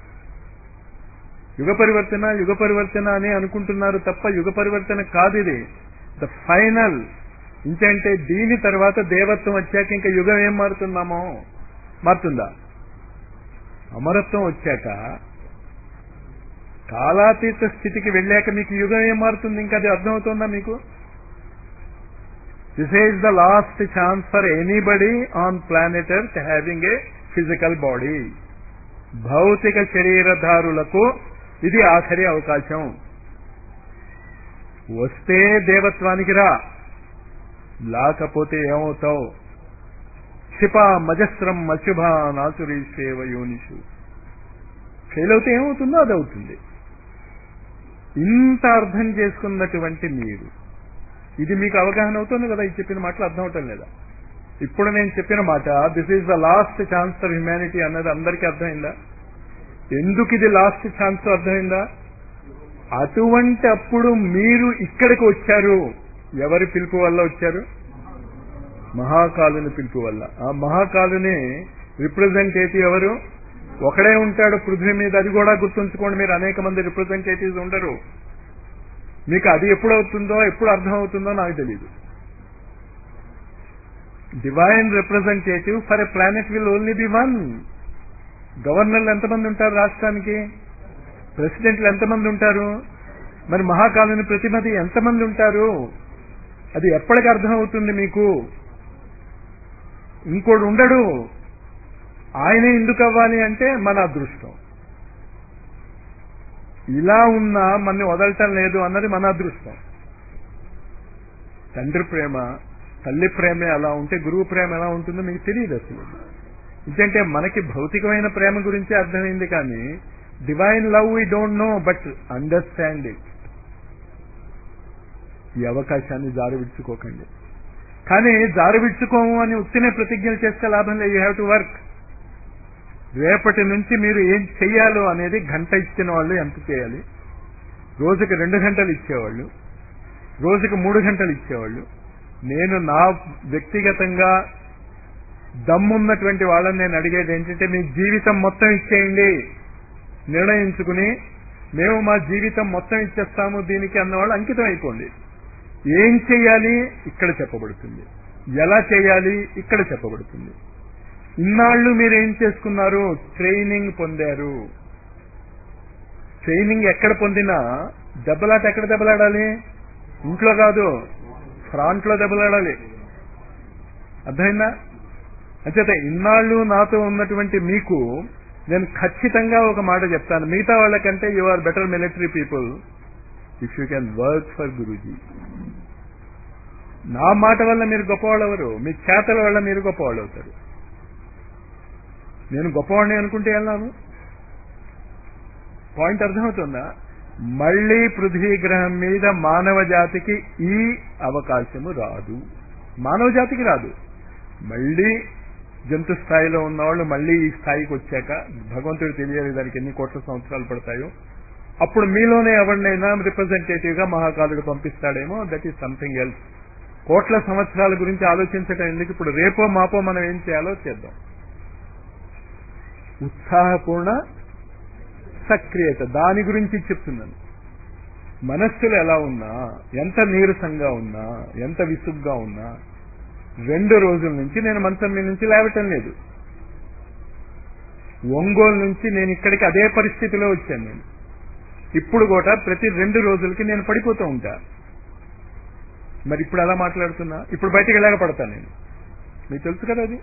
యుగ పరివర్తన యుగ పరివర్తన అని అనుకుంటున్నారు తప్ప యుగ పరివర్తన కాదు ఇది ద ఫైనల్ ఇంకంటే దీని తర్వాత దేవత్వం వచ్చాక ఇంకా యుగం ఏం మారుతున్నామో మారుతుందా అమరత్వం వచ్చాక కాలాతీత స్థితికి వెళ్ళాక మీకు యుగం ఏం మారుతుంది ఇంకా అది అర్థమవుతుందా మీకు this is the last chance for anybody on planet earth having a physical body భౌతిక శరీరధారులకు ఇది ఆఖరి అవకాశం వస్తే దేవత్వానికి రా లేకపోతే ఏమవుతావు క్షిప మజస్రం అశుభ నాసురీషేవ యోనిషు ఫెయిల్ అవుతే ఏమవుతుందో అది అవుతుంది ఇంత అర్థం చేసుకున్నటువంటి మీరు ఇది మీకు అవగాహన అవుతుంది కదా ఈ చెప్పిన మాటలు అర్థం అవటం లేదా ఇప్పుడు నేను చెప్పిన మాట this is the last chance for humanity అన్నది అందరికీ అర్థమైందా ఎందుకు ఇది లాస్ట్ ఛాన్స్ అర్థమైందా అటువంటి అప్పుడు మీరు ఇక్కడికి వచ్చారు ఎవరి పిలుపు వల్ల వచ్చారు మహాకాలుని పిలుపు వల్ల ఆ మహాకాలుని రిప్రజెంటేటివ్ ఎవరు ఒకడే ఉంటాడు పృథ్వీ మీద అది కూడా గుర్తుంచుకోండి మీరు అనేక మంది రిప్రజెంటేటివ్స్ ఉండరు మీకు అది ఎప్పుడు అవుతుందో ఎప్పుడు అర్థం అవుతుందో నాకు తెలియదు divine representative for a planet will only be one గవర్నర్లు ఎంతమంది ఉంటారు రాష్ట్రానికి ప్రెసిడెంట్లు ఎంతమంది ఉంటారు మరి మహాకాలుని ప్రతిమది ఎంతమంది ఉంటారు అది ఎప్పటికి అర్థం అవుతుంది మీకు ఇంకోడు ఉండడు ఆయనే ఎందుకు అవ్వాలి అంటే మన అదృష్టం ఇలా ఉన్నా మన వదలటం లేదు అన్నది మన అదృష్టం తండ్రి ప్రేమ తల్లి ప్రేమ ఎలా ఉంటే గురువు ప్రేమ ఎలా ఉంటుందో మీకు తెలియదు అసలు ఎందుకంటే మనకి భౌతికమైన ప్రేమ గురించే అర్థమైంది కానీ divine love we don't know but understand it ఈ అవకాశాన్ని జారు విడుచుకోకండి కానీ జారు విడుచుకోము అని ఉత్తినే ప్రతిజ్ఞలు చేస్తే లాభం లేదు యూ హ్యావ్ టు వర్క్ రేపటి నుంచి మీరు ఏం చెయ్యాలో అనేది గంట ఇచ్చిన వాళ్ళు ఎంత చేయాలి రోజుకి రెండు గంటలు ఇచ్చేవాళ్ళు రోజుకి మూడు గంటలు ఇచ్చేవాళ్ళు నేను నా వ్యక్తిగతంగా దమ్మున్నటువంటి వాళ్ళని నేను అడిగేది ఏంటంటే మీ జీవితం మొత్తం ఇచ్చేయండి నిర్ణయించుకుని మేము మా జీవితం మొత్తం ఇచ్చేస్తాము దీనికి అన్నవాళ్ళు అంకితం అయిపోండి ఏం చేయాలి ఇక్కడ చెప్పబడుతుంది ఎలా చేయాలి ఇక్కడ చెప్పబడుతుంది ఇన్నాళ్ళు మీరు ఏం చేసుకున్నారు ట్రైనింగ్ పొందారు ట్రైనింగ్ ఎక్కడ పొందినా దెబ్బలాట ఎక్కడ దెబ్బలాడాలి ఇంట్లో కాదు ఫ్రాంట్ లో దెబ్బలాడాలి అర్థమైందా అంచేత ఇన్నాళ్ళు నాతో ఉన్నటువంటి మీకు నేను ఖచ్చితంగా ఒక మాట చెప్తాను మిగతా వాళ్ళకంటే you are better military people if you can work for Guruji నా మాట వల్ల మీరు గొప్పవాళ్ళు ఎవరు మీ చేతల వల్ల మీరు గొప్పవాళ్ళు అవుతారు నేను గొప్పవాడిని అనుకుంటే వెళ్ళాను పాయింట్ అర్థమవుతుందా మళ్ళీ పృథ్వీ గ్రహం మీద మానవ జాతికి ఈ అవకాశము రాదు మానవ జాతికి రాదు మళ్ళీ జంతు స్థాయిలో ఉన్నవాళ్ళు మళ్ళీ ఈ స్థాయికి వచ్చాక భగవంతుడు తెలియాలి దానికి ఎన్ని కోట్ల సంవత్సరాలు పడతాయో అప్పుడు మీలోనే ఎవరినైనా రిప్రజెంటేటివ్ గా మహాకాలుడు పంపిస్తాడేమో దట్ ఈస్ సంథింగ్ ఎల్స్ కోట్ల సంవత్సరాల గురించి ఆలోచించటం ఎందుకు ఇప్పుడు రేపో మాపో మనం ఏం చేయాలో చేద్దాం ఉత్సాహపూర్ణ సక్రియత దాని గురించి చెప్తున్నాను మనస్సులు ఎలా ఉన్నా ఎంత నీరసంగా ఉన్నా ఎంత విసుగ్గా ఉన్నా రెండు రోజుల నుంచి నేను మంచం మీద నుంచి లేవటం లేదు ఒంగోలు నుంచి నేను ఇక్కడికి అదే పరిస్థితిలో వచ్చాను నేను ఇప్పుడు కూడా ప్రతి రెండు రోజులకి నేను పడిపోతూ ఉంటా మరి ఇప్పుడు అలా మాట్లాడుతున్నా ఇప్పుడు బయటికి వెళ్ళాక పడతాను నేను మీకు తెలుసు కదా అది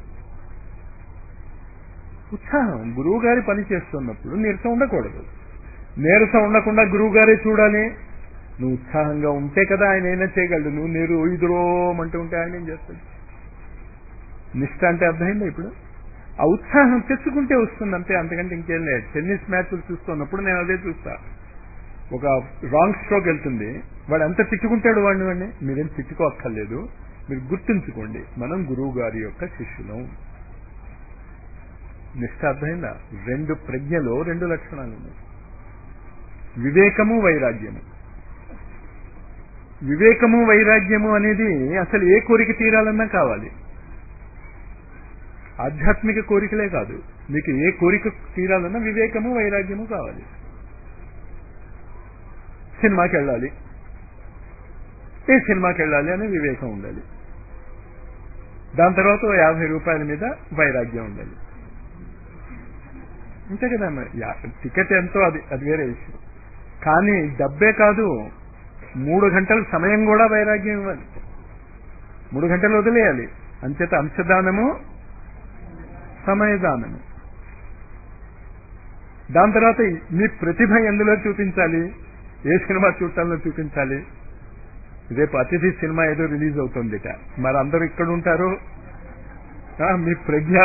ఉత్సాహం గురువు గారి పని చేస్తున్నప్పుడు నీరసం ఉండకూడదు నీరసం ఉండకుండా గురువు గారే చూడాలి నువ్వు ఉత్సాహంగా ఉంటే కదా ఆయన ఏమైనా చేయగలడు నువ్వు నీరు ఇదురోమంటూ ఉంటే ఆయన ఏం చేస్తాడు నిష్ట అంటే అర్థమైందా ఇప్పుడు ఆ ఉత్సాహం తెచ్చుకుంటే వస్తుంది అంతే అంతకంటే ఇంకేం లేదు టెన్నిస్ మ్యాచ్లు చూస్తున్నప్పుడు నేను అదే చూస్తా ఒక రాంగ్ స్ట్రోక్ వెళ్తుంది వాడు ఎంత తిట్టుకుంటాడు వాడిని వాడిని మీరేం తిట్టుకోక్కర్లేదు మీరు గుర్తుంచుకోండి మనం గురువు గారి యొక్క శిష్యులం నిష్ట అర్థమైందా రెండు ప్రజ్ఞలో రెండు లక్షణాలు ఉన్నాయి వివేకము వైరాగ్యము వివేకము వైరాగ్యము అనేది అసలు ఏ కోరిక తీరాలన్నా కావాలి ఆధ్యాత్మిక కోరికలే కాదు మీకు ఏ కోరిక తీరాలన్నా వివేకము వైరాగ్యము కావాలి సినిమాకి వెళ్ళాలి ఏ సినిమాకి వెళ్ళాలి అనే వివేకం ఉండాలి దాని తర్వాత ఓ యాభై రూపాయల మీద వైరాగ్యం ఉండాలి అంతే కదా మరి యా- టికెట్ ఎంతో అది అది వేరే విషయం కానీ డబ్బే కాదు మూడు గంటల సమయం కూడా వైరాగ్యం ఇవ్వాలి మూడు గంటలు వదిలేయాలి అంచేత అంశదానము సమయదానము దాని తర్వాత మీ ప్రతిభ ఎందులో చూపించాలి ఏ సినిమా చూడటంలో చూపించాలి రేపు అతిథి సినిమా ఏదో రిలీజ్ అవుతుందిట మరి అందరూ ఇక్కడ ఉంటారు ఆ, మీ ప్రజ్ఞ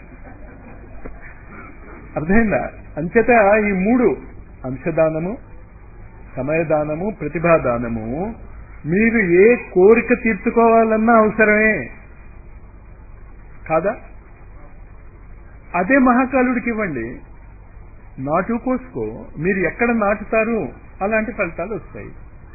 అర్థమైందా అంచేత ఈ మూడు అంశదానము సమయదానము ప్రతిభాదానము మీరు ఏ కోరిక తీర్చుకోవాలన్నా అవసరమే కాదా అదే మహాకాలుడికి ఇవ్వండి నాటు కోసుకో మీరు ఎక్కడ నాటుతారు అలాంటి ఫలితాలు వస్తాయి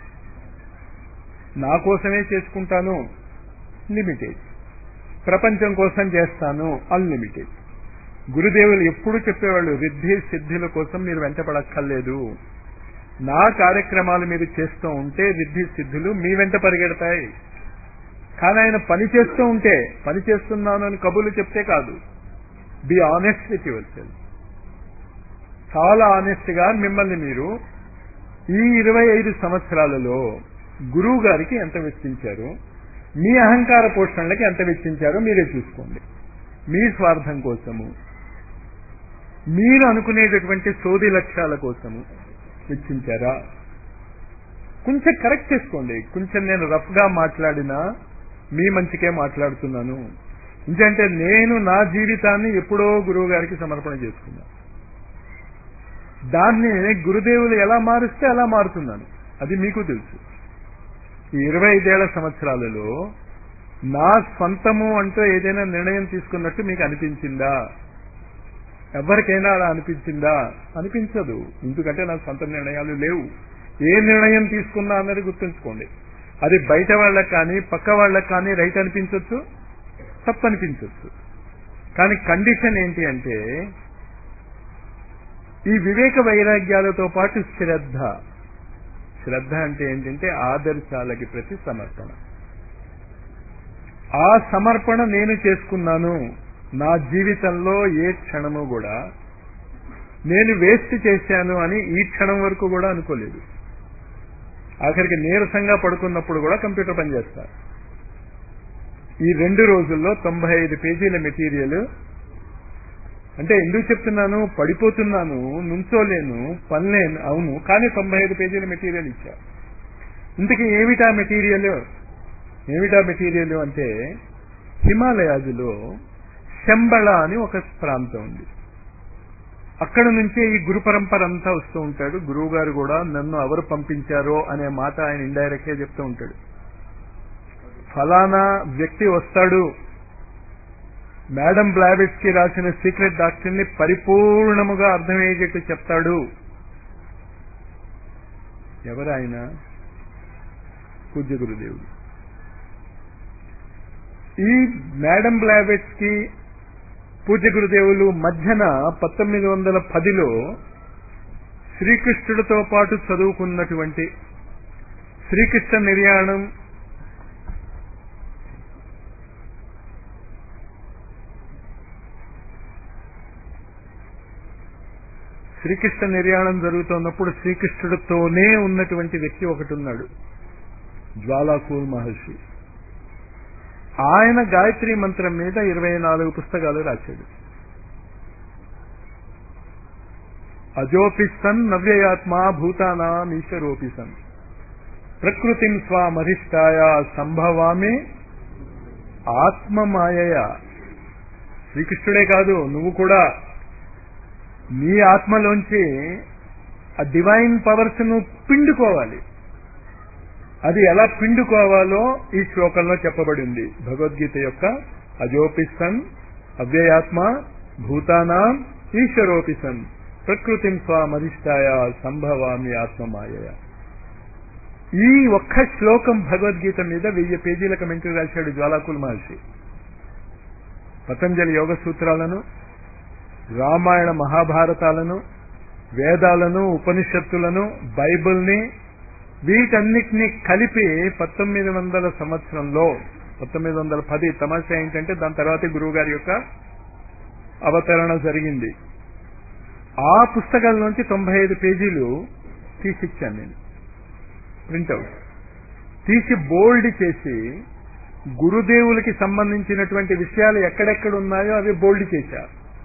నా కోసమే చేసుకుంటాను లిమిటెడ్ ప్రపంచం కోసం చేస్తాను అన్లిమిటెడ్ గురుదేవులు ఎప్పుడు చెప్పేవాళ్ళు రిద్ధి సిద్ధిల కోసం మీరు వెంటపడక్కర్లేదు నా కార్యక్రమాలు మీరు చేస్తూ ఉంటే రిద్ధి సిద్ధులు మీ వెంట పరిగెడతాయి కానీ ఆయన పని చేస్తూ ఉంటే పని చేస్తున్నాను అని కబుర్లు చెప్తే కాదు be honest with yourself చాలా ఆనెస్ట్ గా మిమ్మల్ని మీరు ఈ ఇరవై ఐదు సంవత్సరాలలో గురువు గారికి ఎంత వెచ్చించారు మీ అహంకార పోషణలకి ఎంత వెచ్చించారో మీరే చూసుకోండి మీ స్వార్థం కోసము మీరు అనుకునేటటువంటి సోది లక్ష్యాల కోసము వెచ్చించారా కొంచెం కరెక్ట్ చేసుకోండి కొంచెం నేను రఫ్ గా మాట్లాడినా మీ మంచికే మాట్లాడుతున్నాను ఎందుకంటే నేను నా జీవితాన్ని ఎప్పుడో గురువు గారికి సమర్పణ చేసుకున్నా దాన్ని గురుదేవులు ఎలా మారుస్తే అలా మారుతున్నాను అది మీకు తెలుసు ఈ ఇరవై ఐదేళ్ల సంవత్సరాలలో నా స్వంతము అంటూ ఏదైనా నిర్ణయం తీసుకున్నట్టు మీకు అనిపించిందా ఎవరికైనా అలా అనిపించిందా అనిపించదు ఎందుకంటే నా సొంత నిర్ణయాలు లేవు ఏ నిర్ణయం తీసుకున్నా అన్నది గుర్తుంచుకోండి అది బయట వాళ్ళకి కానీ పక్క వాళ్ళకి కానీ రైట్ అనిపించవచ్చు తప్పు అనిపించవచ్చు కానీ కండిషన్ ఏంటి అంటే ఈ వివేక వైరాగ్యాలతో పాటు శ్రద్ధ శ్రద్ధ అంటే ఏంటంటే ఆదర్శాలకి ప్రతి సమర్పణ ఆ సమర్పణ నేను చేసుకున్నాను నా జీవితంలో ఏ క్షణము కూడా నేను వేస్ట్ చేశాను అని ఈ క్షణం వరకు కూడా అనుకోలేదు ఆఖరికి నీరసంగా పడుకున్నప్పుడు కూడా కంప్యూటర్ పనిచేస్తా ఈ రెండు రోజుల్లో తొంభై ఐదు పేజీల మెటీరియల్ అంటే ఎందుకు చెప్తున్నాను పడిపోతున్నాను నుంచోలేను పనిలేను అవును కానీ తొంభై ఐదు పేజీల మెటీరియల్ ఇచ్చా ఇంతకీ ఏమిటా మెటీరియల్ ఏమిటా మెటీరియల్ అంటే హిమాలయాజులో శంబళ అని ఒక ప్రాంతం ఉంది అక్కడ నుంచే ఈ గురు పరంపర అంతా వస్తూ ఉంటాడు గురువు గారు కూడా నన్ను ఎవరు పంపించారో అనే మాట ఆయన ఇండైరెక్ట్ గా చెప్తూ ఉంటాడు ఫలానా వ్యక్తి వస్తాడు మేడం బ్లాబెట్స్ కి రాసిన సీక్రెట్ డాక్టర్ ని పరిపూర్ణముగా అర్థమయ్యేటట్టు చెప్తాడు ఎవరు ఆయన పూజ్య గురుదేవుడు ఈ మేడం బ్లాబెట్స్ కి పూజ్య గురుదేవులు మధ్యన పంతొమ్మిది వందల పదిలో శ్రీకృష్ణుడితో పాటు చదువుకున్నటువంటి శ్రీకృష్ణ నిర్యాణం శ్రీకృష్ణ నిర్యాణం జరుగుతున్నప్పుడు శ్రీకృష్ణుడితోనే ఉన్నటువంటి వ్యక్తి ఒకటి ఉన్నాడు జ్వాలాకూల్ మహర్షి ఆయన గాయత్రి మంత్రం మీద ఇరవై నాలుగు పుస్తకాలు రాశాడు అజోపిసన్ నవ్యయాత్మా భూతానాం ఈశ్వరోపిసన్ ప్రకృతిం స్వామధిష్టాయ సంభవామి ఆత్మమాయయ శ్రీకృష్ణుడే కాదు నువ్వు కూడా నీ ఆత్మలోంచి ఆ డివైన్ పవర్స్ ను పిండుకోవాలి అది ఎలా పిండుకోవాలో ఈ శ్లోకంలో చెప్పబడింది భగవద్గీత యొక్క అజోపిసన్ అవ్యయాత్మ భూతానాం ఈశ్వరోపిసన్ ప్రకృతిం స్వామధిష్టాయ సంభవామి ఆత్మమాయ ఈ ఒక్క శ్లోకం భగవద్గీత మీద వెయ్యి పేజీల కమెంటరీ రాశాడు జ్వాలాకుల్ మహర్షి పతంజలి యోగ సూత్రాలను రామాయణ మహాభారతాలను వేదాలను ఉపనిషత్తులను బైబిల్ని వీటన్నిటినీ కలిపి పంతొమ్మిది వందల సంవత్సరంలో పంతొమ్మిది వందల పది తమాషా ఏంటంటే దాని తర్వాత గురువు గారి యొక్క అవతరణ జరిగింది ఆ పుస్తకాల నుంచి తొంభై ఐదు పేజీలు తీసిచ్చాను నేను ప్రింట్అవుట్ తీసి బోల్డ్ చేసి గురుదేవులకి సంబంధించినటువంటి విషయాలు ఎక్కడెక్కడ ఉన్నాయో అవి బోల్డ్ చేశా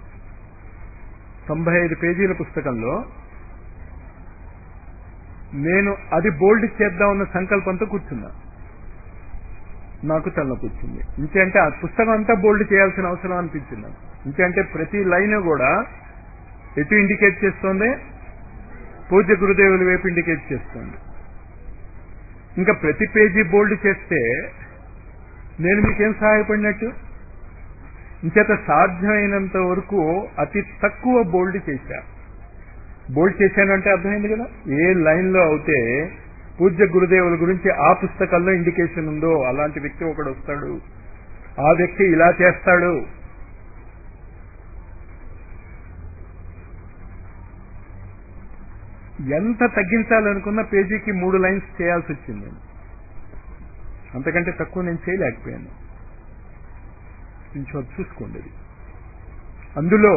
తొంభై ఐదు పేజీల పుస్తకంలో నేను అది బోల్డ్ చేద్దామన్న సంకల్పంతో కూర్చున్నా నాకు తలనొప్పించింది ఇంకంటే ఆ పుస్తకం అంతా బోల్డ్ చేయాల్సిన అవసరం అనిపించింది ఇంకంటే ప్రతి లైన్ కూడా ఎటు ఇండికేట్ చేస్తోంది పూజ్య గురుదేవుల వైపు ఇండికేట్ చేస్తుంది ఇంకా ప్రతి పేజీ బోల్డ్ చేస్తే నేను మీకేం సహాయపడినట్టు ఇంచేత సాధ్యమైనంత వరకు అతి తక్కువ బోల్డ్ చేశా బోల్డ్ చేశానంటే అర్థమైంది కదా ఏ లైన్ లో అయితే పూజ్య గురుదేవుల గురించి ఆ పుస్తకాల్లో ఇండికేషన్ ఉందో అలాంటి వ్యక్తి ఒకడు వస్తాడు ఆ వ్యక్తి ఇలా చేస్తాడు ఎంత తగ్గించాలనుకున్న పేజీకి మూడు లైన్స్ చేయాల్సి వచ్చింది అంతకంటే తక్కువ నేను చేయలేకపోయాను కొంచెం చూసుకోండి అది అందులో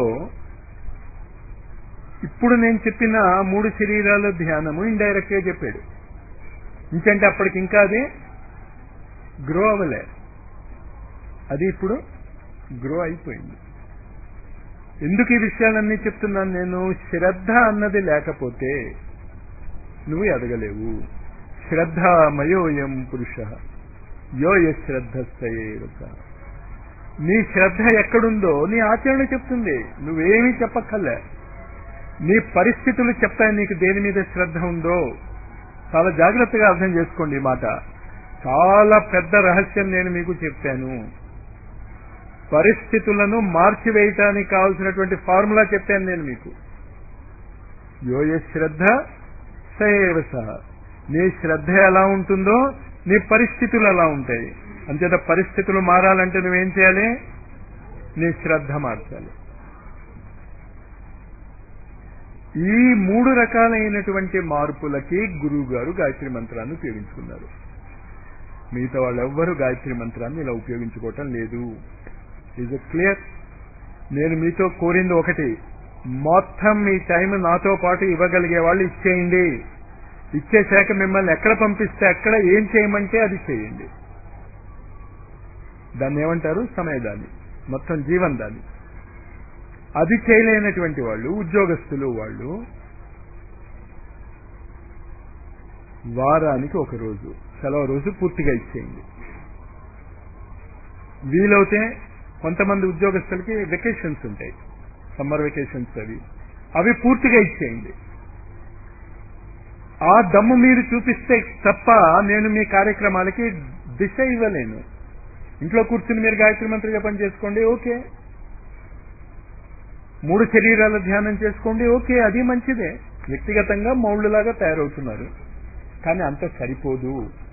ఇప్పుడు నేను చెప్పిన మూడు శరీరాల ధ్యానము ఇండైరెక్ట్ గా చెప్పాడు ఇంకంటే అప్పటికి ఇంకా అది గ్రో అవ్వలే అది ఇప్పుడు గ్రో అయిపోయింది ఎందుకు ఈ విషయాలన్నీ చెప్తున్నాను నేను శ్రద్ధ అన్నది లేకపోతే నువ్వు ఎదగలేవు శ్రద్ధమయోయం పురుష యో శ్రద్ధస్థయేవస నీ శ్రద్ధ ఎక్కడుందో నీ ఆచరణ చెప్తుంది నువ్వేమీ చెప్పక్కర్లే నీ పరిస్థితులు చెప్తాయి నీకు దేని మీద శ్రద్ధ ఉందో చాలా జాగ్రత్తగా అర్థం చేసుకోండి ఈ మాట చాలా పెద్ద రహస్యం నేను మీకు చెప్పాను పరిస్థితులను మార్చివేయటానికి కావలసినటువంటి ఫార్ములా చెప్పాను నేను మీకు యోయ శ్రద్ధ సయేవ సహ నీ శ్రద్ధ ఎలా ఉంటుందో నీ పరిస్థితులు ఎలా ఉంటాయి అంచేత పరిస్థితులు మారాలంటే నువ్వేం చేయాలి నీ శ్రద్ధ మార్చాలి ఈ మూడు రకాలైనటువంటి మార్పులకి గురువు గారు గాయత్రి మంత్రాన్ని ఉపయోగించుకున్నారు మిగతా వాళ్ళు ఎవ్వరూ గాయత్రి మంత్రాన్ని ఇలా ఉపయోగించుకోవటం లేదు ఈజ్ క్లియర్ నేను మీతో కోరింది ఒకటి మొత్తం మీ టైం నాతో పాటు ఇవ్వగలిగే వాళ్ళు ఇచ్చేయండి ఇచ్చేశాక మిమ్మల్ని ఎక్కడ పంపిస్తే అక్కడ ఏం చేయమంటే అది చేయండి దాన్ని ఏమంటారు సమయదాన్ని మొత్తం జీవన్ దాన్ని అది చేయలేనటువంటి వాళ్ళు ఉద్యోగస్తులు వాళ్ళు వారానికి ఒక రోజు సెలవు రోజు పూర్తిగా ఇచ్చేయండి వీలవుతే కొంతమంది ఉద్యోగస్తులకి వెకేషన్స్ ఉంటాయి సమ్మర్ వెకేషన్స్ అవి అవి పూర్తిగా ఇచ్చేయండి ఆ దమ్ము మీరు చూపిస్తే తప్ప నేను మీ కార్యక్రమాలకి దిశ ఇవ్వలేను ఇంట్లో కూర్చుని మీరు గాయత్రి మంత్రి జపం చేసుకోండి ఓకే మూడు శరీరాల ధ్యానం చేసుకోండి ఓకే అది మంచిదే వ్యక్తిగతంగా మౌళ్ళులాగా తయారవుతున్నారు కానీ అంత సరిపోదు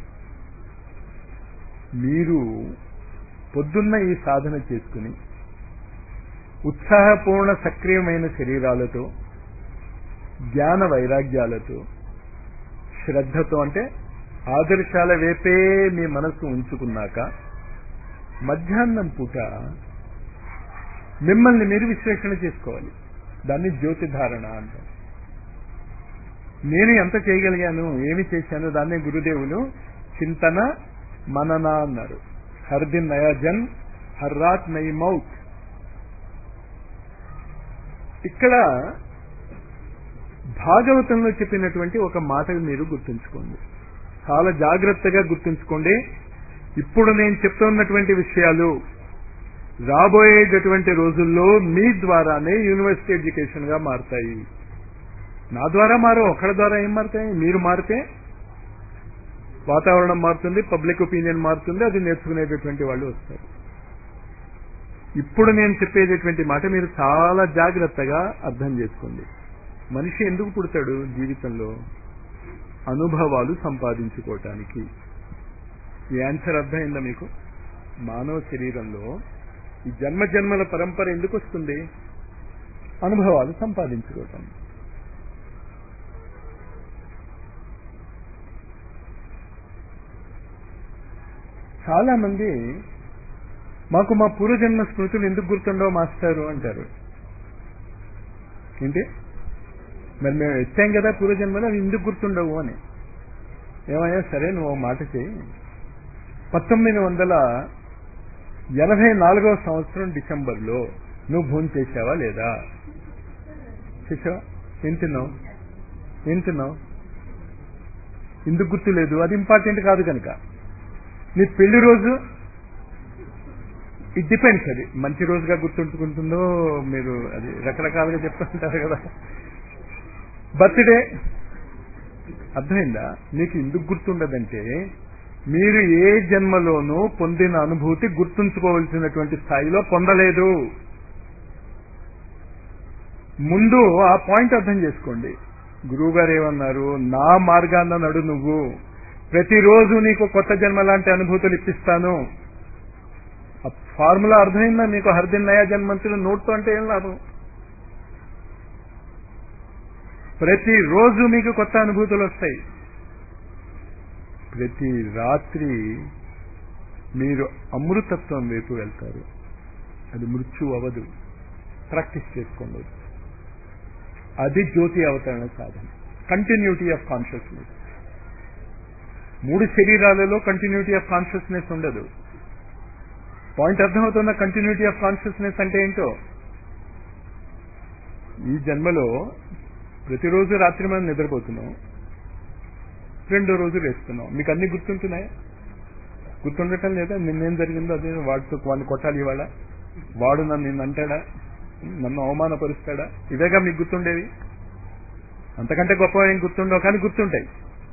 మీరు పొద్దున్న ఈ సాధన చేసుకుని ఉత్సాహపూర్ణ సక్రియమైన శరీరాలతో జ్ఞాన వైరాగ్యాలతో శ్రద్ధతో అంటే ఆదర్శాల వైపే మీ మనస్సు ఉంచుకున్నాక మధ్యాహ్నం పూట మిమ్మల్ని మీరు విశ్లేషణ చేసుకోవాలి దాన్ని జ్యోతి ధారణ అంటారు నేను ఎంత చేయగలిగాను ఏమి చేశాను దాన్ని గురుదేవులు చింతన మనన అన్నారు హర్ దిన్ నయా జన్ హర్ రాత్ నై మౌత్ ఇక్కడ భాగవతంలో చెప్పినటువంటి ఒక మాట మీరు గుర్తుంచుకోండి చాలా జాగ్రత్తగా గుర్తుంచుకోండి ఇప్పుడు నేను చెప్తున్నటువంటి విషయాలు రాబోయేటటువంటి రోజుల్లో మీ ద్వారానే యూనివర్సిటీ ఎడ్యుకేషన్ గా మారుతాయి నా ద్వారా మారు ఒకళ్ళ ద్వారా ఏం మారుతాయి మీరు మారితే వాతావరణం మారుతుంది పబ్లిక్ ఒపీనియన్ మారుతుంది అది నేర్చుకునేటటువంటి వాళ్ళు వస్తారు ఇప్పుడు నేను చెప్పేటటువంటి మాట మీరు చాలా జాగ్రత్తగా అర్థం చేసుకోండి మనిషి ఎందుకు పుడతాడు జీవితంలో అనుభవాలు సంపాదించుకోవటానికి ఈ ఆన్సర్ అర్థమైందా మీకు మానవ శరీరంలో ఈ జన్మ జన్మల పరంపర ఎందుకు వస్తుంది అనుభవాలు సంపాదించుకోవటం చాలా మంది మాకు మా పూర్వజన్మ స్మృతులు ఎందుకు గుర్తుండవు మాస్టారు అంటారు ఏంటి మరి మేము ఎత్తాం కదా పూర్వజన్మలో అవి ఎందుకు గుర్తుండవు అని ఏమయ్యా సరే నువ్వు ఓ మాట చేయి పంతొమ్మిది వందల ఎనభై నాలుగవ సంవత్సరం డిసెంబర్లో నువ్వు భోజనం చేశావా లేదా చేసావా ఏం తిన్నావు ఏం తిన్నావు ఎందుకు గుర్తులేదు అది ఇంపార్టెంట్ కాదు కనుక నీ పెళ్లి రోజు ఇట్ డిపెండ్స్ అది మంచి రోజుగా గుర్తుంటుకుంటుందో మీరు అది రకరకాలుగా చెప్తుంటారు కదా బర్త్డే అర్థమైందా మీకు ఎందుకు గుర్తుండదంటే మీరు ఏ జన్మలోనూ పొందిన అనుభూతి గుర్తుంచుకోవలసినటువంటి స్థాయిలో పొందలేదు ముందు ఆ పాయింట్ అర్థం చేసుకోండి గురువు గారు ఏమన్నారు నా మార్గాన్న నడు నువ్వు ప్రతిరోజు నీకు కొత్త జన్మ లాంటి అనుభూతులు ఇప్పిస్తాను ఆ ఫార్ములా అర్థమైందా మీకు హర్దిన్ నయా జన్మంతులు నోట్తో అంటే ఏం లాభం ప్రతిరోజు మీకు కొత్త అనుభూతులు వస్తాయి ప్రతి రాత్రి మీరు అమృతత్వం వైపు వెళ్తారు అది మృత్యు అవదు ప్రాక్టీస్ చేసుకోండి అది జ్యోతి అవతరణ సాధన కంటిన్యూటీ ఆఫ్ కాన్షియస్నెస్ మూడు శరీరాలలో కంటిన్యూటీ ఆఫ్ కాన్షియస్నెస్ ఉండదు పాయింట్ అర్థమవుతున్న కంటిన్యూటీ ఆఫ్ కాన్షియస్నెస్ అంటే ఏంటో ఈ జన్మలో ప్రతిరోజు రాత్రి మనం నిద్రపోతున్నాం రెండో రోజు వేస్తున్నాం మీకు అన్ని గుర్తుంటున్నాయా గుర్తుండటం లేదా నిన్నేం జరిగిందో అదే వాడితో వాడిని కొట్టాలి ఇవాళ వాడు నన్ను నిన్ను అంటాడా నన్ను అవమానపరుస్తాడా ఇవేగా మీకు గుర్తుండేవి అంతకంటే గొప్ప ఏం గుర్తుండవు కానీ గుర్తుంటాయి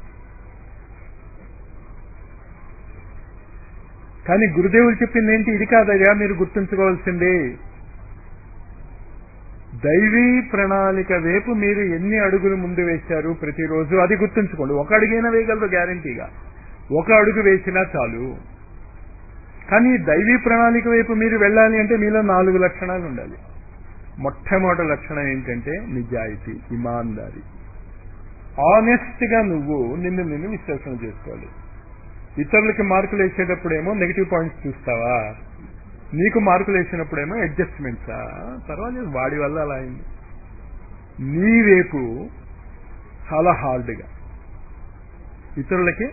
కానీ గురుదేవులు చెప్పింది ఏంటి ఇది కాదయ్యా మీరు గుర్తుంచుకోవాల్సింది దైవీ ప్రణాళిక వైపు మీరు ఎన్ని అడుగులు ముందు వేశారు ప్రతిరోజు అది గుర్తుంచుకోండి ఒక అడుగైనా వేయగలరు గ్యారంటీగా ఒక అడుగు వేసినా చాలు కానీ దైవీ ప్రణాళిక వైపు మీరు వెళ్ళాలి అంటే మీలో నాలుగు లక్షణాలు ఉండాలి మొట్టమొదటి లక్షణం ఏంటంటే నిజాయితీ ఇమాందారి ఆనెస్ట్ గా నువ్వు నిన్ను నిన్ను విశ్లేషణ చేసుకోవాలి ఇతరులకి మార్కులు వేసేటప్పుడేమో నెగిటివ్ పాయింట్స్ చూస్తావా నీకు మార్కులు వేసినప్పుడేమో అడ్జస్ట్మెంట్సా పర్వాలేదు వాడి వల్ల అలా అయింది నీ వైపు చాలా హార్డ్గా ఇతరులకి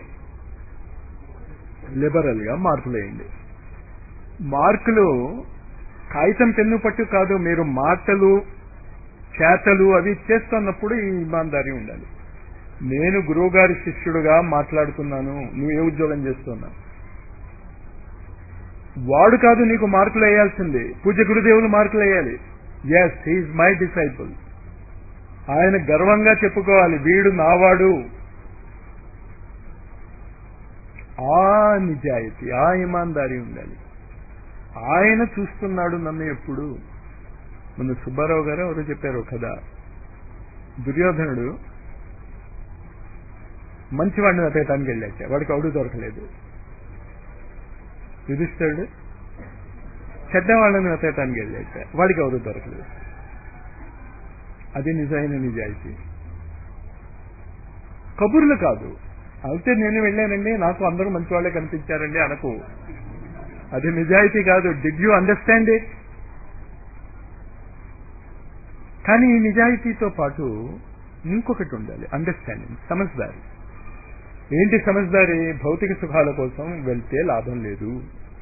లిబరల్ గా మార్కులు వేయండి మార్కులు కాగితం పెన్ను పట్టు కాదు మీరు మాటలు చేతలు అవి చేస్తున్నప్పుడు ఈ ఇమాందారి ఉండాలి నేను గురువుగారి శిష్యుడుగా మాట్లాడుతున్నాను నువ్వు ఏ ఉద్యోగం చేస్తున్నావు వాడు కాదు నీకు మార్కులు వేయాల్సింది పూజ గురుదేవులు మార్కులు వేయాలి ఎస్ హీఈ్ మై డిసైపుల్ ఆయన గర్వంగా చెప్పుకోవాలి వీడు నావాడు ఆ నిజాయితీ ఆ ఇమాందారి ఉండాలి ఆయన చూస్తున్నాడు నన్ను ఎప్పుడు మన సుబ్బారావు గారు ఎవరు చెప్పారు కదా దుర్యోధనుడు మంచివాడిని వెతకటానికి వెళ్ళాట వాడికి అవుడు దొరకలేదు యుధిష్ఠుడు చెడ్డవాళ్ళని వెతకటానికి వెళ్ళాట వాడికి ఎవరు దొరకలేదు అది నిజమైన నిజాయితీ కబుర్లు కాదు అయితే నేను వెళ్ళానండి నాకు అందరూ మంచి వాళ్ళే కనిపించారండి అనకు అది నిజాయితీ కాదు డిడ్ యూ అండర్స్టాండ్ ఇట్ కానీ ఈ నిజాయితీతో పాటు ఇంకొకటి ఉండాలి అండర్స్టాండింగ్ సమజ్దారి ఏంటి సమజ్దారి భౌతిక సుఖాల కోసం వెళ్తే లాభం లేదు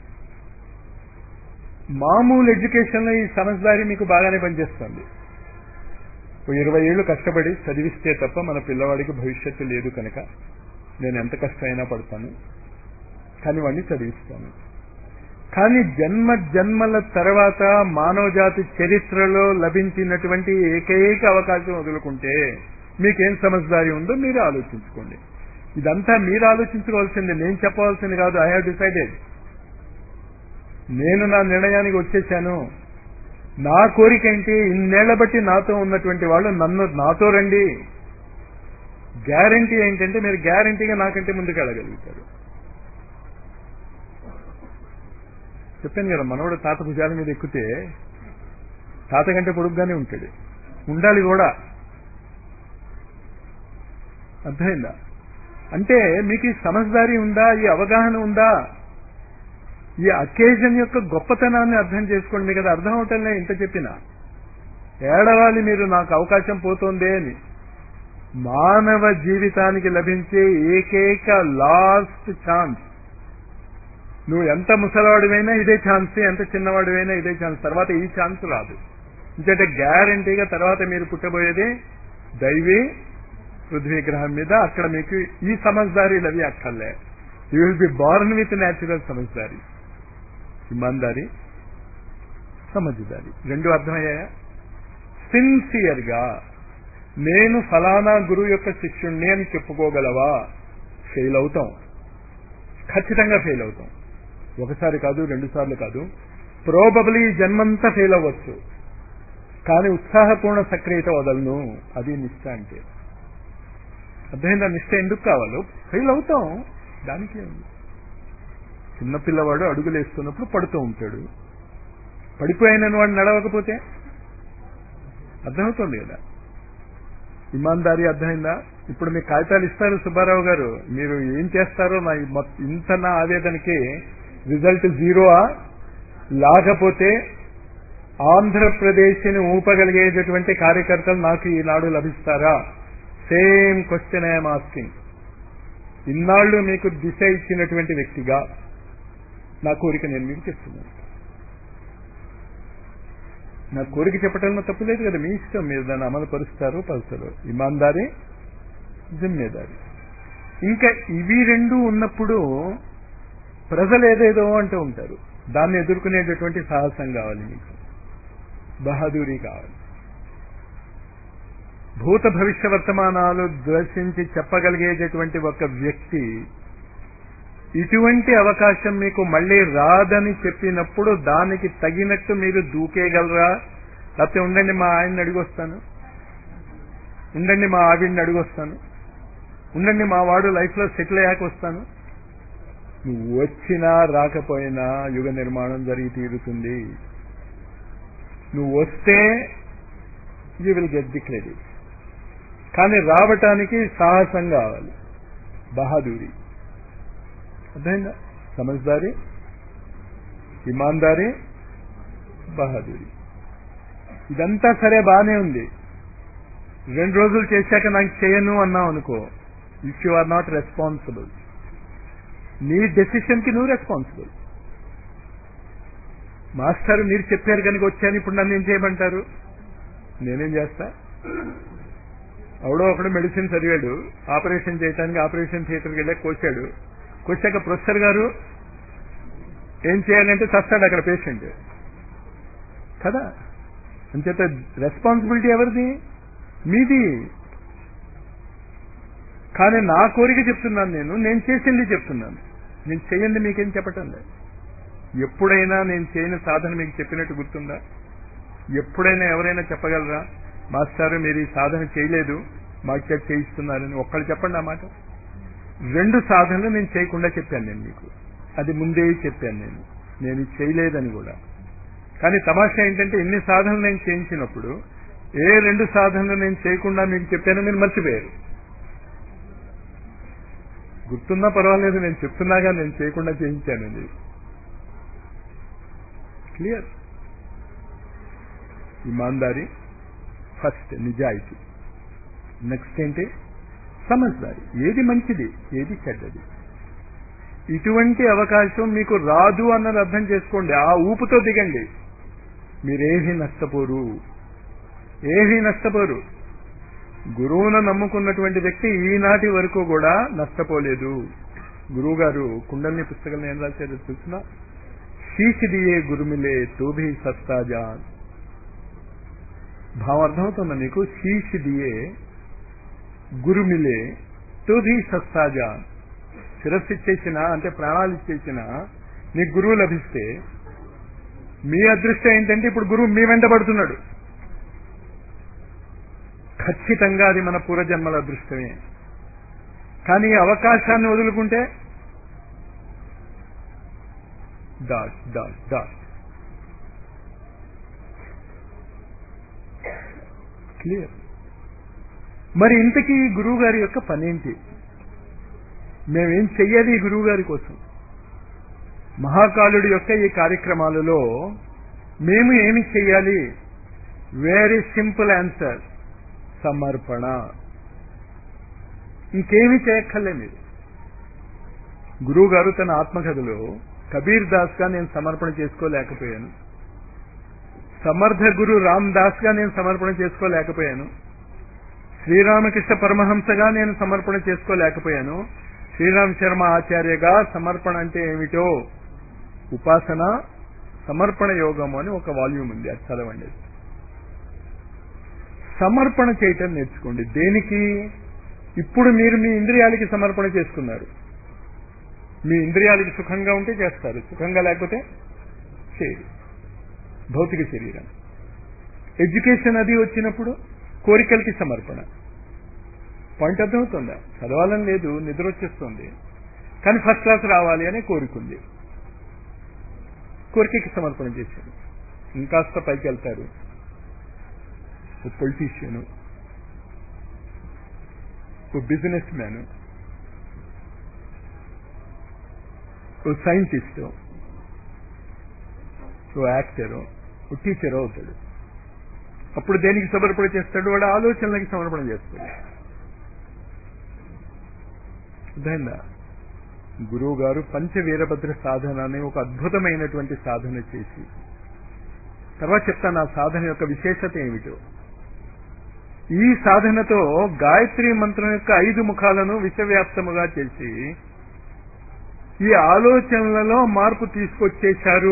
మామూలు ఎడ్యుకేషన్లో ఈ సమజ్దారి మీకు బాగానే పనిచేస్తుంది ఓ ఇరవై ఏళ్ళు కష్టపడి చదివిస్తే తప్ప మన పిల్లవాడికి భవిష్యత్తు లేదు కనుక నేను ఎంత కష్టమైనా పడతాను కానీ వాడిని చదివిస్తాను కానీ జన్మ జన్మల తర్వాత మానవజాతి చరిత్రలో లభించినటువంటి ఏకైక అవకాశం వదులుకుంటే మీకేం సమజ్దారి ఉందో మీరు ఆలోచించుకోండి ఇదంతా మీరు ఆలోచించుకోవాల్సింది నేను చెప్పవలసింది కాదు ఐ హావ్ డిసైడెడ్ నేను నా నిర్ణయానికి వచ్చేసాను నా కోరిక ఏంటి ఇన్నేళ్ల బట్టి నాతో ఉన్నటువంటి వాళ్ళు నన్ను నాతో రండి గ్యారంటీ ఏంటంటే మీరు గ్యారంటీగా నాకంటే ముందుకు వెళ్ళగలుగుతారు చెప్పాను కదా మనవాడు తాత భుజాల మీద ఎక్కితే తాత కంటే పొడుగ్గానే ఉంటాడు ఉండాలి కూడా అర్థమైందా అంటే మీకు ఈ సమజ్దారి ఉందా ఈ అవగాహన ఉందా ఈ అకేజన్ యొక్క గొప్పతనాన్ని అర్థం చేసుకోండి మీకు అది అర్థం అవటంలే ఇంత చెప్పినా ఏడవాలి మీరు నాకు అవకాశం పోతోందే అని మానవ జీవితానికి లభించే ఏకైక లాస్ట్ ఛాన్స్ నువ్వు ఎంత ముసలివాడివైనా ఇదే ఛాన్స్ ఎంత చిన్నవాడివైనా ఇదే ఛాన్స్ తర్వాత ఈ ఛాన్స్ రాదు ఎందుకంటే గ్యారంటీగా తర్వాత మీరు పుట్టబోయేది దైవీ పృథ్వీ గ్రహం మీద అక్కడ మీకు ఈ సమజ్దారీలు అవి అక్కర్లే you will be born with natural సమజ్దారి ఇమాందారి సమజ్దారి రెండు అర్థమయ్యాయా సిన్సియర్ గా నేను ఫలానా గురువు యొక్క శిష్యుణ్ణి అని చెప్పుకోగలవా ఫెయిల్ అవుతాం ఖచ్చితంగా ఫెయిల్ అవుతాం ఒకసారి కాదు రెండు సార్లు కాదు ప్రోబబ్లీ జన్మంతా ఫెయిల్ అవ్వచ్చు కానీ ఉత్సాహపూర్ణ సక్రియత వదలను అది నిష్ట అంటే అర్థమైందా నిష్ట ఎందుకు కావాలో ఫెయిల్ అవుతాం దానికి ఉంది చిన్నపిల్లవాడు అడుగులు వేస్తున్నప్పుడు పడుతూ ఉంటాడు పడిపోయిన వాడు నడవకపోతే అర్థమవుతుంది కదా ఇమాందారి అర్థమైందా ఇప్పుడు మీకు కాగితాలు ఇస్తారు సుబ్బారావు గారు మీరు ఏం చేస్తారో నా ఇంత నా ఆవేదనకి రిజల్ట్ జీరోవా లేకపోతే ఆంధ్రప్రదేశ్ని ఊపగలిగేటటువంటి కార్యకర్తలు నాకు ఈనాడు లభిస్తారా సేమ్ క్వశ్చన్ ఐఎమ్ ఆస్కింగ్ ఇన్నాళ్ళు మీకు దిశ ఇచ్చినటువంటి వ్యక్తిగా నా కోరిక నేను మీకు చెప్తున్నాను నా కోరిక చెప్పడంలో తప్పులేదు కదా మీ ఇష్టం మీరు దాన్ని అమలు పరుస్తారు పరుస్తారు ఇమాందారి జిమ్మేదారి ఇంకా ఇవి రెండు ఉన్నప్పుడు ప్రజలు ఏదేదో అంటూ ఉంటారు దాన్ని ఎదుర్కొనేటటువంటి సాహసం కావాలి మీకు బహదూరి కావాలి భూత భవిష్య వర్తమానాలు దర్శించి చెప్పగలిగేటటువంటి ఒక వ్యక్తి ఇటువంటి అవకాశం మీకు మళ్ళీ రాదని చెప్పినప్పుడు దానికి తగినట్టు మీరు దూకేయగలరా లేకపోతే ఉండండి మా ఆయన్ని అడిగొస్తాను ఉండండి మా ఆవిడ్ని అడిగొస్తాను ఉండండి మా వాడు లైఫ్లో సెటిల్ అయ్యాక వస్తాను నువ్వు వచ్చినా రాకపోయినా యుగ నిర్మాణం జరిగి తీరుతుంది నువ్వు వస్తే you will get the credit కానీ రావటానికి సాహసం కావాలి బహాదూరి అర్థమైందా సమజ్దారి ఇమాందారి బహాదూరి ఇదంతా సరే బాగానే ఉంది రెండు రోజులు చేశాక నాకు చేయను అన్నావు అనుకో if you are not responsible నీ డెసిషన్ కి నువ్వు రెస్పాన్సిబుల్ మాస్టర్ మీరు చెప్పారు కనుక వచ్చాను ఇప్పుడు నన్ను ఏం చేయమంటారు నేనేం చేస్తా ఎవడో ఒకడు మెడిసిన్ చదివాడు ఆపరేషన్ చేయడానికి ఆపరేషన్ థియేటర్కి వెళ్ళాక కోసాడు కోసాక ప్రొఫెసర్ గారు ఏం చేయాలంటే చస్తాడు అక్కడ పేషెంట్ కదా అంచేత రెస్పాన్సిబిలిటీ ఎవరిది మీది కానీ నా కోరిక చెప్తున్నాను నేను నేను చేసింది చెప్తున్నాను నేను చేయండి మీకేం చెప్పటం లేదు ఎప్పుడైనా నేను చేయని సాధన మీకు చెప్పినట్టు గుర్తుందా ఎప్పుడైనా ఎవరైనా చెప్పగలరా మాస్టారు మీరు ఈ సాధన చేయలేదు మాకు చేత చేయిస్తున్నారని ఒక్కళ్ళు చెప్పండి ఆ మాట రెండు సాధనలు నేను చేయకుండా చెప్పాను నేను మీకు అది ముందే చెప్పాను నేను నేను ఇది చేయలేదని కూడా కానీ తమాషా ఏంటంటే ఎన్ని సాధనలు నేను చేయించినప్పుడు ఏ రెండు సాధనలు నేను చేయకుండా మీకు చెప్పానో మీరు మర్చిపోయారు గుర్తున్నా పర్వాలేదు నేను చెప్తున్నాగా నేను చేయకుండా చేయించానండి క్లియర్ ఇమాందారి ఫస్ట్ నిజాయితీ నెక్స్ట్ ఏంటి సమజ్దారి ఏది మంచిది ఏది చెడ్డది ఇటువంటి అవకాశం మీకు రాదు అన్నది అర్థం చేసుకోండి ఆ ఊపుతో దిగండి మీరేమీ నష్టపోరు ఏమీ నష్టపోరు గురువును నమ్ముకున్నటువంటి వ్యక్తి ఈనాటి వరకు కూడా నష్టపోలేదు గురువు గారు కుండల్ని పుస్తకం ఏం రాశారు చూసిన శీష్ దియే గురుమిలే తోభి సస్తాజా భావం అర్థమవుతుందా మీకు శీష్ దియే గురుమిలే తోభి సస్తాజా శిరస్సు ఇచ్చేసిన అంటే ప్రాణాలు ఇచ్చేసిన నీకు గురువు లభిస్తే మీ అదృష్టం ఏంటంటే ఇప్పుడు గురువు మీ వెంట పడుతున్నాడు ఖచ్చితంగా అది మన పూర్వజన్మల అదృష్టమే కానీ ఈ అవకాశాన్ని వదులుకుంటే డాట్ డాట్ డాట్ క్లియర్ మరి ఇంతకీ ఈ గురువు గారి యొక్క పనేంటి మేమేం చెయ్యాలి ఈ గురువు గారి కోసం మహాకాలుడి యొక్క ఈ కార్యక్రమాలలో మేము ఏమి చెయ్యాలి వెరీ సింపుల్ ఆన్సర్ సమర్పణ ఇంకేమీ చేయక్కర్లే మీరు గురువు గారు తన ఆత్మకథలో కబీర్ దాస్ గా నేను సమర్పణ చేసుకోలేకపోయాను సమర్థ గురు రామ్ దాస్ గా నేను సమర్పణ చేసుకోలేకపోయాను శ్రీరామకృష్ణ పరమహంసగా నేను సమర్పణ చేసుకోలేకపోయాను శ్రీరామ్ శర్మ ఆచార్యగా సమర్పణ అంటే ఏమిటో ఉపాసన సమర్పణ యోగం అని ఒక వాల్యూమ్ ఉంది అది చదవండి సమర్పణ చేయటం నేర్చుకోండి దేనికి ఇప్పుడు మీరు మీ ఇంద్రియాలకి సమర్పణ చేసుకున్నారు మీ ఇంద్రియాలకి సుఖంగా ఉంటే చేస్తారు సుఖంగా లేకపోతే చేయరు భౌతిక శరీరం ఎడ్యుకేషన్ అది వచ్చినప్పుడు కోరికలకి సమర్పణ పాయింట్ అర్థమవుతుందా చదవాలని లేదు నిద్ర వచ్చేస్తుంది కానీ ఫస్ట్ క్లాస్ రావాలి అనే కోరికుంది కోరికకి సమర్పణ చేశారు ఇంకాస్త పైకి వెళ్తారు ఓ పొలిటీషియను ఓ బిజినెస్ మ్యాన్ ఓ సైంటిస్ట్ ఓ యాక్టరు ఓ టీచర్ అవుతాడు అప్పుడు దేనికి సమర్పణ చేస్తాడు వాడు ఆలోచనలకి సమర్పణ చేస్తాడు అర్థమైందా గురువు గారు పంచవీరభద్ర సాధన అనే ఒక అద్భుతమైనటువంటి సాధన చేసి తర్వాత చెప్తాను ఆ సాధన యొక్క విశేషత ఏమిటో ఈ సాధనతో గాయత్రి మంత్రం యొక్క ఐదు ముఖాలను విశ్వవ్యాప్తముగా చేసి ఈ ఆలోచనలలో మార్పు తీసుకొచ్చేశారు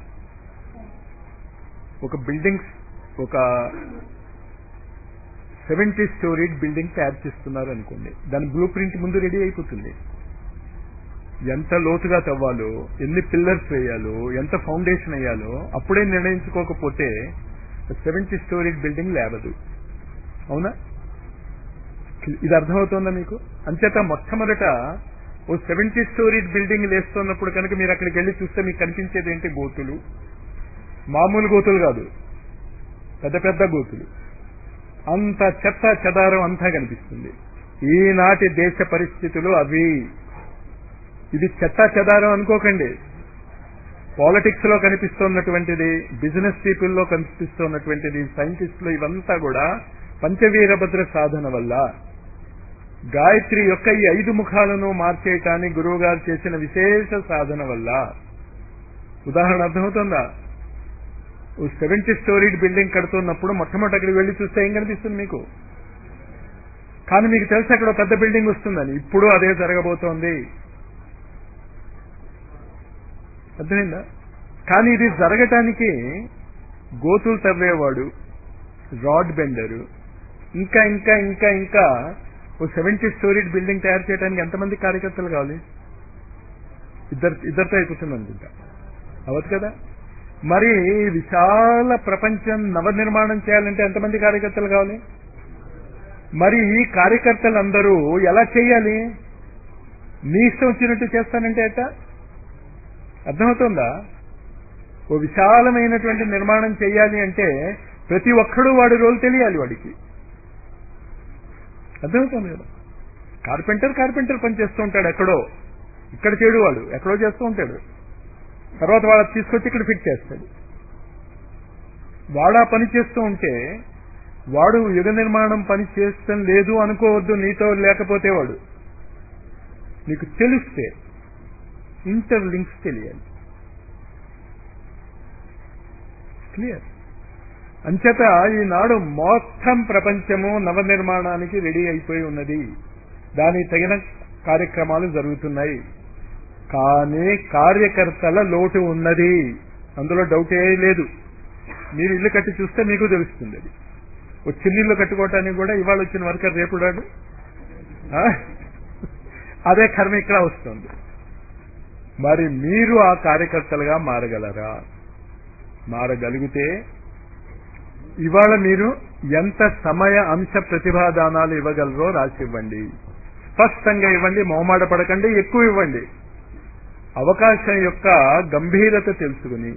ఒక బిల్డింగ్స్ ఒక సెవెంటీ స్టోరీడ్ బిల్డింగ్ తయారు చేస్తున్నారు అనుకోండి దాని బ్లూ ప్రింట్ ముందు రెడీ అయిపోతుంది ఎంత లోతుగా తవ్వాలో ఎన్ని పిల్లర్స్ వేయాలో ఎంత ఫౌండేషన్ వేయాలో అప్పుడే నిర్ణయించుకోకపోతే సెవెంటీ స్టోరీడ్ బిల్డింగ్ లేవదు అవునా ఇది అర్థమవుతోందా మీకు అంచేత మొట్టమొదట ఓ సెవెంటీ స్టోరీడ్ బిల్డింగ్ లేస్తున్నప్పుడు కనుక మీరు అక్కడికి వెళ్ళి చూస్తే మీకు కనిపించేది ఏంటి గోతులు మామూలు గోతులు కాదు పెద్ద పెద్ద గోతులు అంత చెత్త చెదారం అంతా కనిపిస్తుంది ఈనాటి దేశ పరిస్థితులు అవి ఇది చెత్త చెదారం అనుకోకండి పాలిటిక్స్ లో కనిపిస్తున్నటువంటిది బిజినెస్ పీపుల్ లో కనిపిస్తున్నటువంటిది సైంటిస్టులు ఇవంతా కూడా పంచవీరభద్ర సాధన వల్ల గాయత్రి యొక్క ఈ ఐదు ముఖాలను మార్చేయటానికి గురువు గారు చేసిన విశేష సాధన వల్ల ఉదాహరణ అర్థమవుతుందా ఓ సెవెంటీ స్టోరీడ్ బిల్డింగ్ కడుతున్నప్పుడు మొట్టమొదటి అక్కడికి వెళ్ళి చూస్తే ఏం కనిపిస్తుంది మీకు కానీ మీకు తెలుసు అక్కడ ఒక పెద్ద బిల్డింగ్ వస్తుందని ఇప్పుడు అదే జరగబోతోంది అర్థమైందా కానీ ఇది జరగటానికి గోతులు తవ్వేవాడు రాడ్ బెండరు ఇంకా ఇంకా ఇంకా ఇంకా ఓ సెవెంటీ స్టోరీడ్ బిల్డింగ్ తయారు చేయడానికి ఎంతమంది కార్యకర్తలు కావాలి ఇద్దరు ఇద్దరితో అయిపోతుంది అనుకుంటా అవదు కదా మరి ఈ విశాల ప్రపంచం నవనిర్మాణం చేయాలంటే ఎంతమంది కార్యకర్తలు కావాలి మరి ఈ కార్యకర్తలందరూ ఎలా చేయాలి నీ ఇష్టం వచ్చినట్టు చేస్తానంటే ఎట్ట అర్థమవుతుందా ఓ విశాలమైనటువంటి నిర్మాణం చేయాలి అంటే ప్రతి ఒక్కడూ వాడి రోల్ తెలియాలి వాడికి అర్థమవుతుంది కదా కార్పెంటర్ కార్పెంటర్ పని చేస్తూ ఉంటాడు ఎక్కడో ఇక్కడ చేయడు వాడు ఎక్కడో చేస్తూ ఉంటాడు తర్వాత వాళ్ళ తీసుకొచ్చి ఇక్కడ ఫిట్ చేస్తాడు వాడు ఆ పని చేస్తూ ఉంటే వాడు యుగ నిర్మాణం పని చేస్తాం లేదు అనుకోవద్దు నీతో లేకపోతే వాడు నీకు తెలిస్తే ఇంటర్ లింక్స్ తెలియాలి క్లియర్ అంచేత ఈనాడు మొత్తం ప్రపంచము నవనిర్మాణానికి రెడీ అయిపోయి ఉన్నది దానికి తగిన కార్యక్రమాలు జరుగుతున్నాయి కానీ కార్యకర్తల లోటు ఉన్నది అందులో డౌటే లేదు మీరు ఇల్లు కట్టి చూస్తే మీకు తెలుస్తుంది అది ఓ చిన్నిల్లు కట్టుకోవటానికి కూడా ఇవాళ వచ్చిన వర్కర్ రేపు రాడు ఆ? అదే కర్మ ఇక్కడ వస్తుంది మరి మీరు ఆ కార్యకర్తలుగా మారగలరా మారగలిగితే ఇవాళ మీరు ఎంత సమయ అంశ ప్రతిభాదానాలు ఇవ్వగలరో రాసి ఇవ్వండి స్పష్టంగా ఇవ్వండి మొహమాట పడకండి ఎక్కువ ఇవ్వండి అవకాశం యొక్క గంభీరత తెలుసుకుని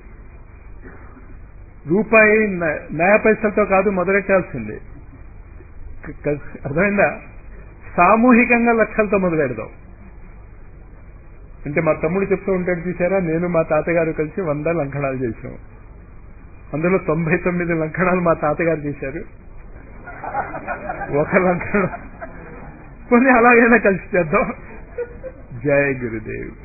రూపాయి న- నయా పైసలతో కాదు మొదలెట్టాల్సిందే క- క- అర్థమైందా సామూహికంగా లక్షలతో మొదలెడదాం అంటే మా తమ్ముడు చెప్తూ ఉంటాడు చూసారా నేను మా తాతగారు కలిసి వంద లంకణాలు చేశాం అందులో తొంభై తొమ్మిది లంకణాలు మా తాతగారు చేశారు ఒక లంకణం కొన్ని అలాగైనా కలిసి చేద్దాం జయ గురుదేవ్